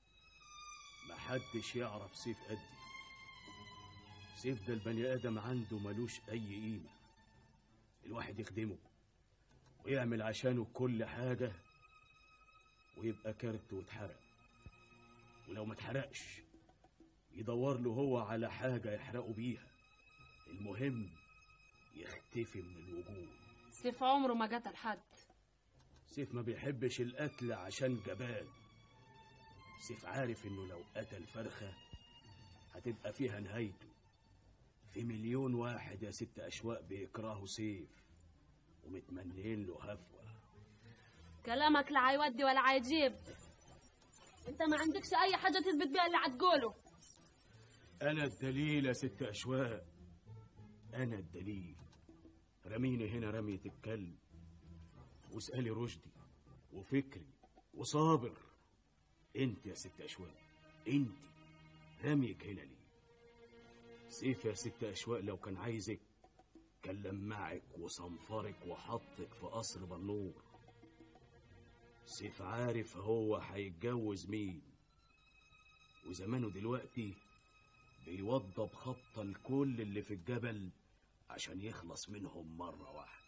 محدش يعرف سيف قدي سيف ده البني ادم عنده ملوش اي قيمه الواحد يخدمه ويعمل عشانه كل حاجه ويبقى كارت واتحرق ولو ما اتحرقش يدور له هو على حاجه يحرقه بيها المهم يختفي من الوجود سيف عمره ما قتل حد سيف ما بيحبش القتل عشان جبان سيف عارف انه لو قتل فرخة هتبقى فيها نهايته في مليون واحد يا ست اشواق بيكرهوا سيف ومتمنين له هفوة كلامك لا هيودي ولا هيجيب انت ما عندكش اي حاجة تثبت بيها اللي هتقوله انا الدليل يا ست اشواق انا الدليل رميني هنا رمية الكلب واسألي رشدي وفكري وصابر انت يا ست اشواق انت رميك هنا ليه سيف يا ست اشواق لو كان عايزك كان لمعك وصنفرك وحطك في قصر بنور سيف عارف هو هيتجوز مين وزمانه دلوقتي بيوضب خطة لكل اللي في الجبل عشان يخلص منهم مرة واحدة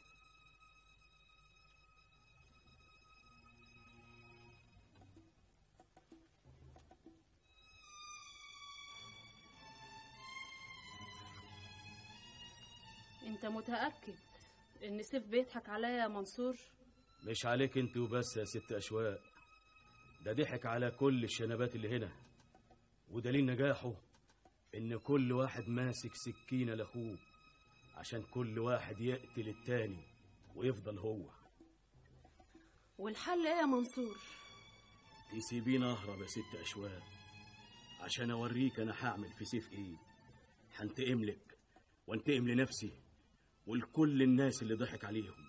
انت متأكد ان سيف بيضحك عليا يا منصور مش عليك انت وبس يا ست اشواق ده ضحك على كل الشنبات اللي هنا ودليل نجاحه ان كل واحد ماسك سكينة لاخوه عشان كل واحد يقتل التاني ويفضل هو والحل ايه يا منصور تسيبيني اهرب يا ست اشواق عشان اوريك انا هعمل في سيف ايه هنتقم لك وانتقم لنفسي ولكل الناس اللي ضحك عليهم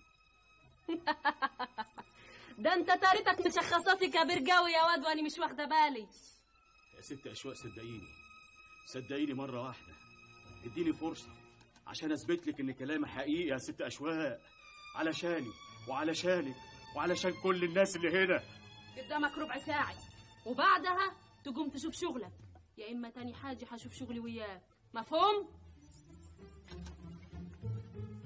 ده انت تاريتك مشخصاتي كبرجاوي يا واد وانا مش واخده بالي يا ست اشواق صدقيني صدقيني مره واحده اديني فرصه عشان اثبت لك ان كلامي حقيقي يا ست اشواق علشاني وعلشانك وعلشان كل الناس اللي هنا قدامك ربع ساعة وبعدها تقوم تشوف شغلك يا اما تاني حاجة هشوف شغلي وياك مفهوم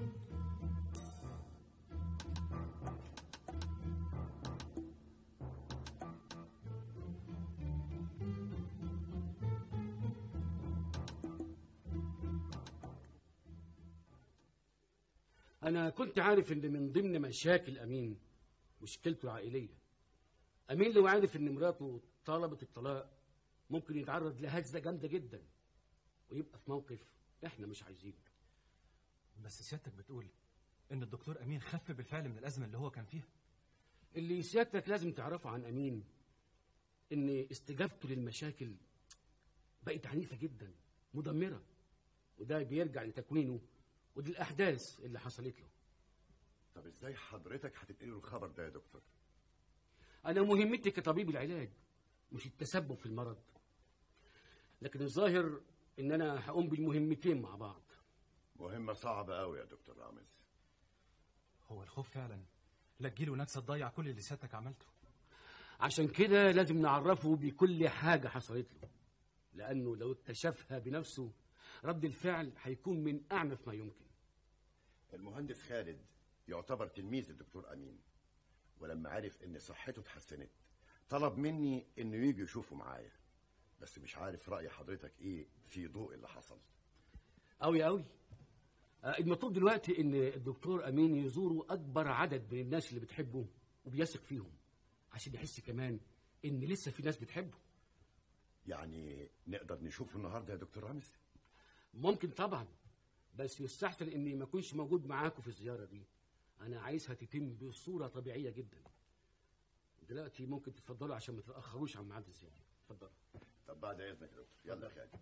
انا كنت عارف ان من ضمن مشاكل امين مشكلته العائليه امين لو عارف ان مراته طلبت الطلاق ممكن يتعرض لهزه جامده جدا ويبقى في موقف احنا مش عايزينه بس سيادتك بتقول ان الدكتور امين خف بالفعل من الازمه اللي هو كان فيها اللي سيادتك لازم تعرفه عن امين ان استجابته للمشاكل بقت عنيفه جدا مدمره وده بيرجع لتكوينه ودي الاحداث اللي حصلت له طب ازاي حضرتك هتنقله الخبر ده يا دكتور انا مهمتي كطبيب العلاج مش التسبب في المرض لكن الظاهر ان انا هقوم بالمهمتين مع بعض مهمة صعبة قوي يا دكتور رامز هو الخوف فعلا لا تجيله نكسه تضيع كل اللي سيادتك عملته عشان كده لازم نعرفه بكل حاجة حصلت له لأنه لو اكتشفها بنفسه رد الفعل هيكون من أعنف ما يمكن المهندس خالد يعتبر تلميذ الدكتور أمين ولما عرف إن صحته اتحسنت طلب مني إنه يجي يشوفه معايا بس مش عارف رأي حضرتك إيه في ضوء اللي حصل أوي أوي آه، المطلوب دلوقتي إن الدكتور أمين يزوروا أكبر عدد من الناس اللي بتحبه وبيثق فيهم عشان يحس كمان إن لسه في ناس بتحبه يعني نقدر نشوفه النهارده يا دكتور رامز ممكن طبعا بس يستحسن اني ما اكونش موجود معاكم في الزياره دي انا عايزها تتم بصوره طبيعيه جدا دلوقتي ممكن تتفضلوا عشان ما تتاخروش عن ميعاد الزياره اتفضلوا طب بعد إذنك يا دكتور يلا يا خالد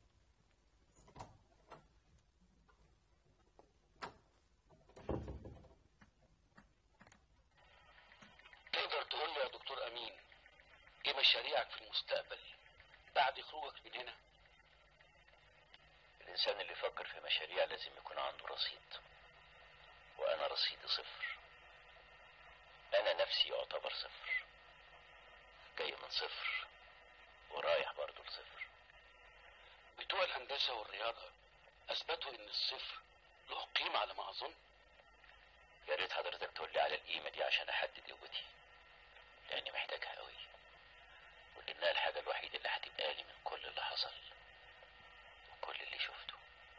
تقدر تقول لي يا دكتور امين ايه مشاريعك في المستقبل بعد خروجك من هنا الإنسان اللي يفكر في مشاريع لازم يكون عنده رصيد وأنا رصيدي صفر أنا نفسي يعتبر صفر جاي من صفر ورايح برضه لصفر بتوع الهندسه والرياضه اثبتوا ان الصفر له قيمه على ما اظن يا ريت حضرتك تقول لي على القيمة دي عشان أحدد قوتي لأني محتاجها قوي ولأنها الحاجة الوحيدة اللي هتبقى لي من كل اللي حصل وكل اللي شفته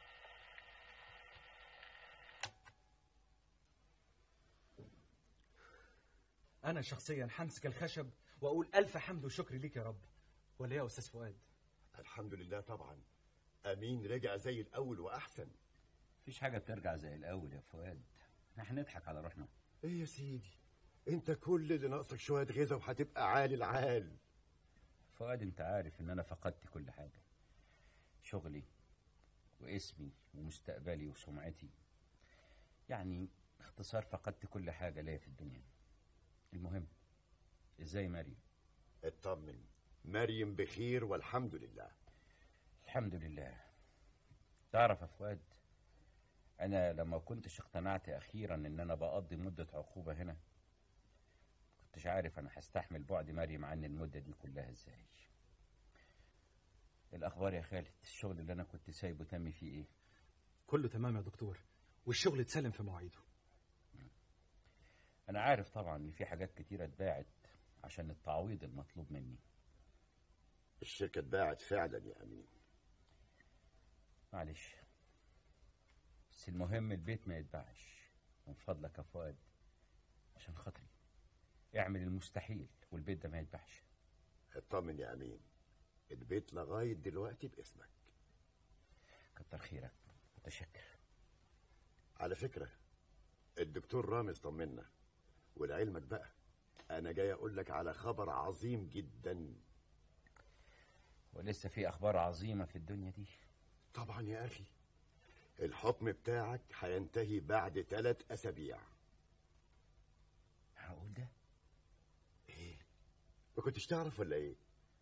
انا شخصيا همسك الخشب واقول الف حمد وشكر ليك يا رب ولا إيه يا استاذ فؤاد الحمد لله طبعا أمين رجع زي الأول وأحسن مفيش حاجة بترجع زي الأول يا فؤاد احنا هنضحك على روحنا إيه يا سيدي أنت كل اللي ناقصك شوية غذا وهتبقى عالي العال فؤاد انت عارف ان انا فقدت كل حاجة شغلي واسمي ومستقبلي وسمعتي يعني اختصار فقدت كل حاجة ليا في الدنيا المهم ازاي مريم اطمن مريم بخير والحمد لله الحمد لله تعرف يا فؤاد انا لما كنتش اقتنعت اخيرا ان انا بقضي مدة عقوبة هنا كنتش عارف انا هستحمل بعد مريم عني المدة دي كلها ازاي الاخبار يا خالد الشغل اللي انا كنت سايبه تمي فيه ايه كله تمام يا دكتور والشغل اتسلم في مواعيده انا عارف طبعا ان في حاجات كتيرة اتباعت عشان التعويض المطلوب مني الشركة اتباعت فعلا يا أمين معلش بس المهم البيت ما يتباعش من فضلك يا فؤاد عشان خاطري اعمل المستحيل والبيت ده ما يتباعش اطمن يا أمين البيت لغاية دلوقتي باسمك كتر خيرك متشكر على فكرة الدكتور رامز طمنا ولعلمك بقى أنا جاي أقول لك على خبر عظيم جدا ولسه في اخبار عظيمة في الدنيا دي طبعا يا أخي الحكم بتاعك هينتهي بعد ثلاث أسابيع معقول ده إيه ما كنتش تعرف ولا إيه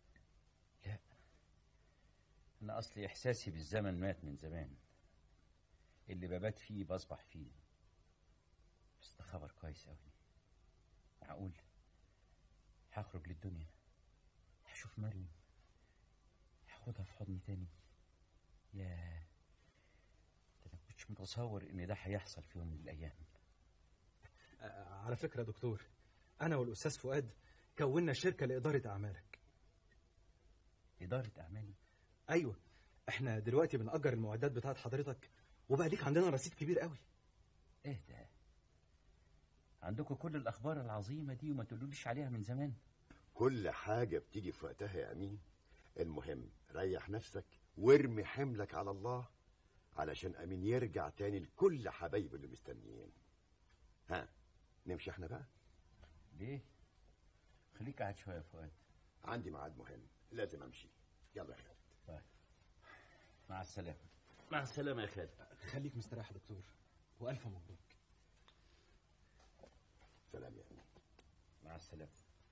انا اصلي احساسي بالزمن مات من زمان اللي ببات فيه بصبح فيه بس ده خبر كويس قوي معقول هخرج للدنيا هشوف مريم هاخدها في حضني تاني ياه ده انا كنتش متصور ان ده هيحصل في يوم من الايام آه، على فكرة يا دكتور أنا والأستاذ فؤاد كونا شركة لإدارة أعمالك إدارة أعمالي؟ أيوة إحنا دلوقتي بنأجر المعدات بتاعت حضرتك وبقى ليك عندنا رصيد كبير قوي اهدى عندكم كل الاخبار العظيمه دي وما تقولوليش عليها من زمان كل حاجة بتيجي في وقتها يا أمين المهم ريح نفسك وارمي حملك على الله علشان أمين يرجع تاني لكل حبايبه اللي مستنيين ها نمشي احنا بقى ليه خليك قاعد شويه يا فؤاد عندي ميعاد مهم لازم أمشي يلا يا خالد طيب مع السلامه مع السلامه يا خالد خليك مستريح يا دكتور والف مبروك سلام يا أمين مع السلامه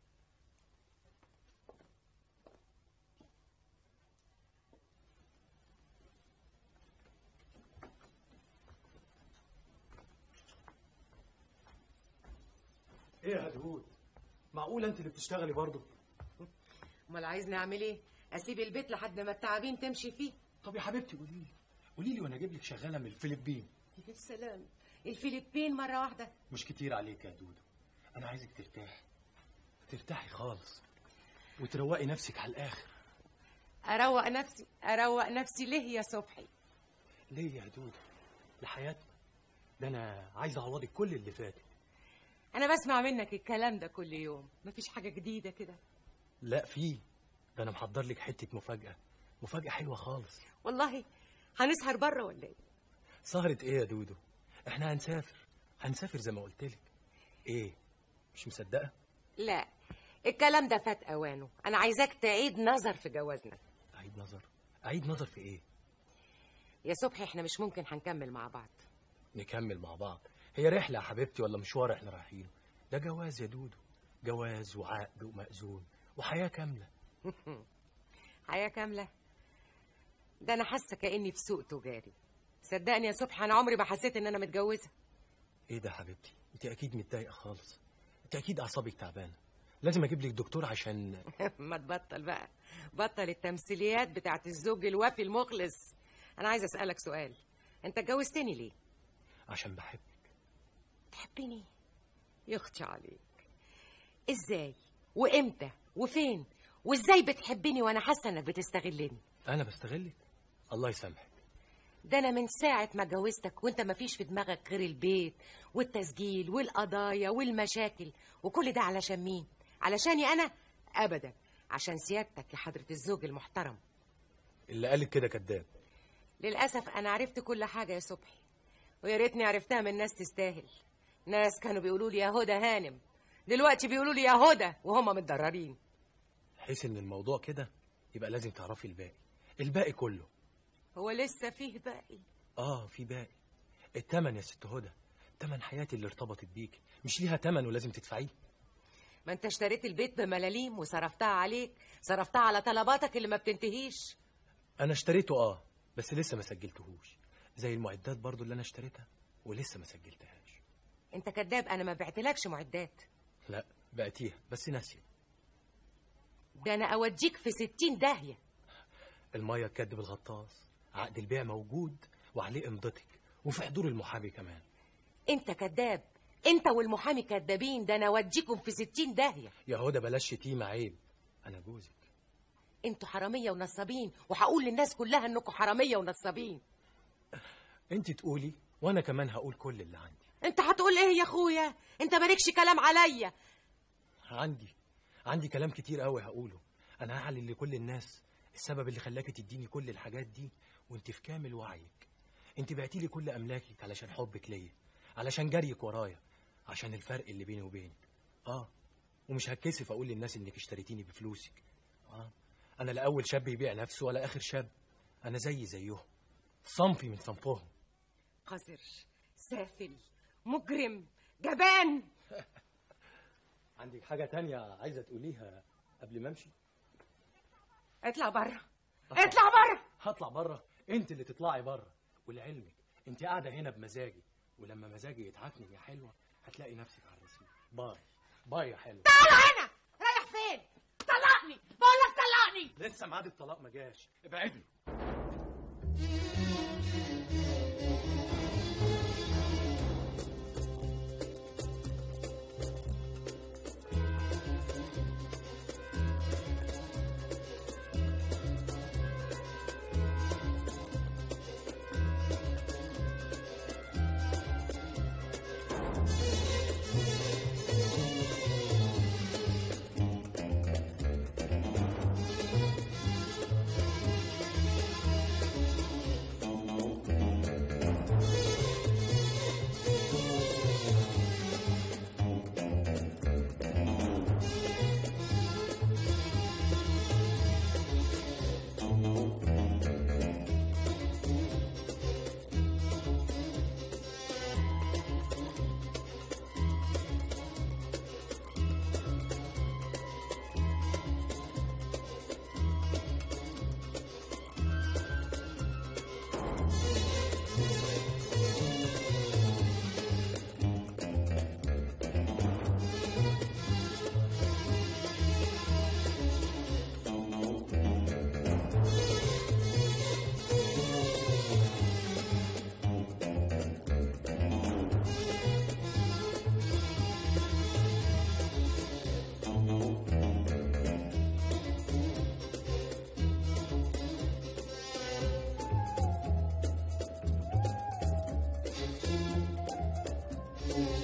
ايه يا هدهود معقول انت اللي بتشتغلي برضه امال عايزني اعمل ايه اسيب البيت لحد ما التعابين تمشي فيه طب يا حبيبتي قولي لي قولي لي وانا اجيب لك شغاله من الفلبين يا سلام الفلبين مره واحده مش كتير عليك يا دودو انا عايزك ترتاحي ترتاحي خالص وتروقي نفسك على الاخر اروق نفسي اروق نفسي ليه يا صبحي ليه يا دودو لحياتنا ده انا عايز اعوضك كل اللي فاتت انا بسمع منك الكلام ده كل يوم مفيش حاجه جديده كده لا في ده انا محضر لك حته مفاجاه مفاجاه حلوه خالص والله هنسهر بره ولا ايه سهرة ايه يا دودو احنا هنسافر هنسافر زي ما قلت لك ايه مش مصدقه لا الكلام ده فات اوانه انا عايزاك تعيد نظر في جوازنا اعيد نظر اعيد نظر في ايه يا صبحي احنا مش ممكن هنكمل مع بعض نكمل مع بعض هي رحله يا حبيبتي ولا مشوار احنا رايحين ده جواز يا دودو جواز وعقد ومأذون وحياه كامله حياه كامله ده انا حاسه كاني في سوق تجاري صدقني يا صبحي انا عمري ما حسيت ان انا متجوزه ايه ده يا حبيبتي انت اكيد متضايقه خالص انت اكيد اعصابك تعبانه لازم اجيب لك دكتور عشان ما تبطل بقى بطل التمثيليات بتاعت الزوج الوفي المخلص انا عايزه اسالك سؤال انت اتجوزتني ليه عشان بحبك تحبني يخشى عليك ازاي وامتى وفين وازاي بتحبني وانا حاسه انك بتستغلني انا بستغلك الله يسامحك ده انا من ساعه ما اتجوزتك وانت ما فيش في دماغك غير البيت والتسجيل والقضايا والمشاكل وكل ده علشان مين علشاني انا ابدا عشان سيادتك يا حضره الزوج المحترم اللي قالك كده كذاب للاسف انا عرفت كل حاجه يا صبحي ويا ريتني عرفتها من ناس تستاهل ناس كانوا بيقولوا لي يا هدى هانم دلوقتي بيقولوا لي يا هدى وهم متضررين حيث ان الموضوع كده يبقى لازم تعرفي الباقي الباقي كله هو لسه فيه باقي اه في باقي التمن يا ست هدى تمن حياتي اللي ارتبطت بيك مش ليها تمن ولازم تدفعيه ما انت اشتريت البيت بملاليم وصرفتها عليك صرفتها على طلباتك اللي ما بتنتهيش انا اشتريته اه بس لسه ما سجلتهوش زي المعدات برضو اللي انا اشتريتها ولسه ما سجلتهاش انت كذاب انا ما بعتلكش معدات لا بعتيها بس ناسيه ده انا اوديك في ستين داهيه الميه تكدب الغطاس عقد البيع موجود وعليه امضتك وفي حضور المحامي كمان انت كذاب انت والمحامي كذابين ده انا اوديكم في ستين داهيه يا هدى بلاش شتيمه عيب انا جوزك انتوا حراميه ونصابين وهقول للناس كلها انكم حراميه ونصابين انت تقولي وانا كمان هقول كل اللي عندي انت هتقول ايه يا اخويا انت مالكش كلام عليا عندي عندي كلام كتير قوي هقوله انا هعلن لكل الناس السبب اللي خلاكي تديني كل الحاجات دي وانت في كامل وعيك انت بعتي لي كل املاكك علشان حبك ليا علشان جريك ورايا عشان الفرق اللي بيني وبينك اه ومش هتكسف اقول للناس انك اشتريتيني بفلوسك اه انا لا اول شاب يبيع نفسه ولا اخر شاب انا زي زيهم صنفي من صنفهم قذر سافل مجرم جبان عندك حاجة تانية عايزة تقوليها قبل ما امشي اطلع بره اطلع بره هطلع بره انت اللي تطلعي بره ولعلمك انت قاعدة هنا بمزاجي ولما مزاجي يتعكنن يا حلوة هتلاقي نفسك على الرصيف باي باي يا حلوة تعال هنا رايح فين طلقني بقول لك طلقني لسه ميعاد الطلاق ما جاش ابعدي Thank you.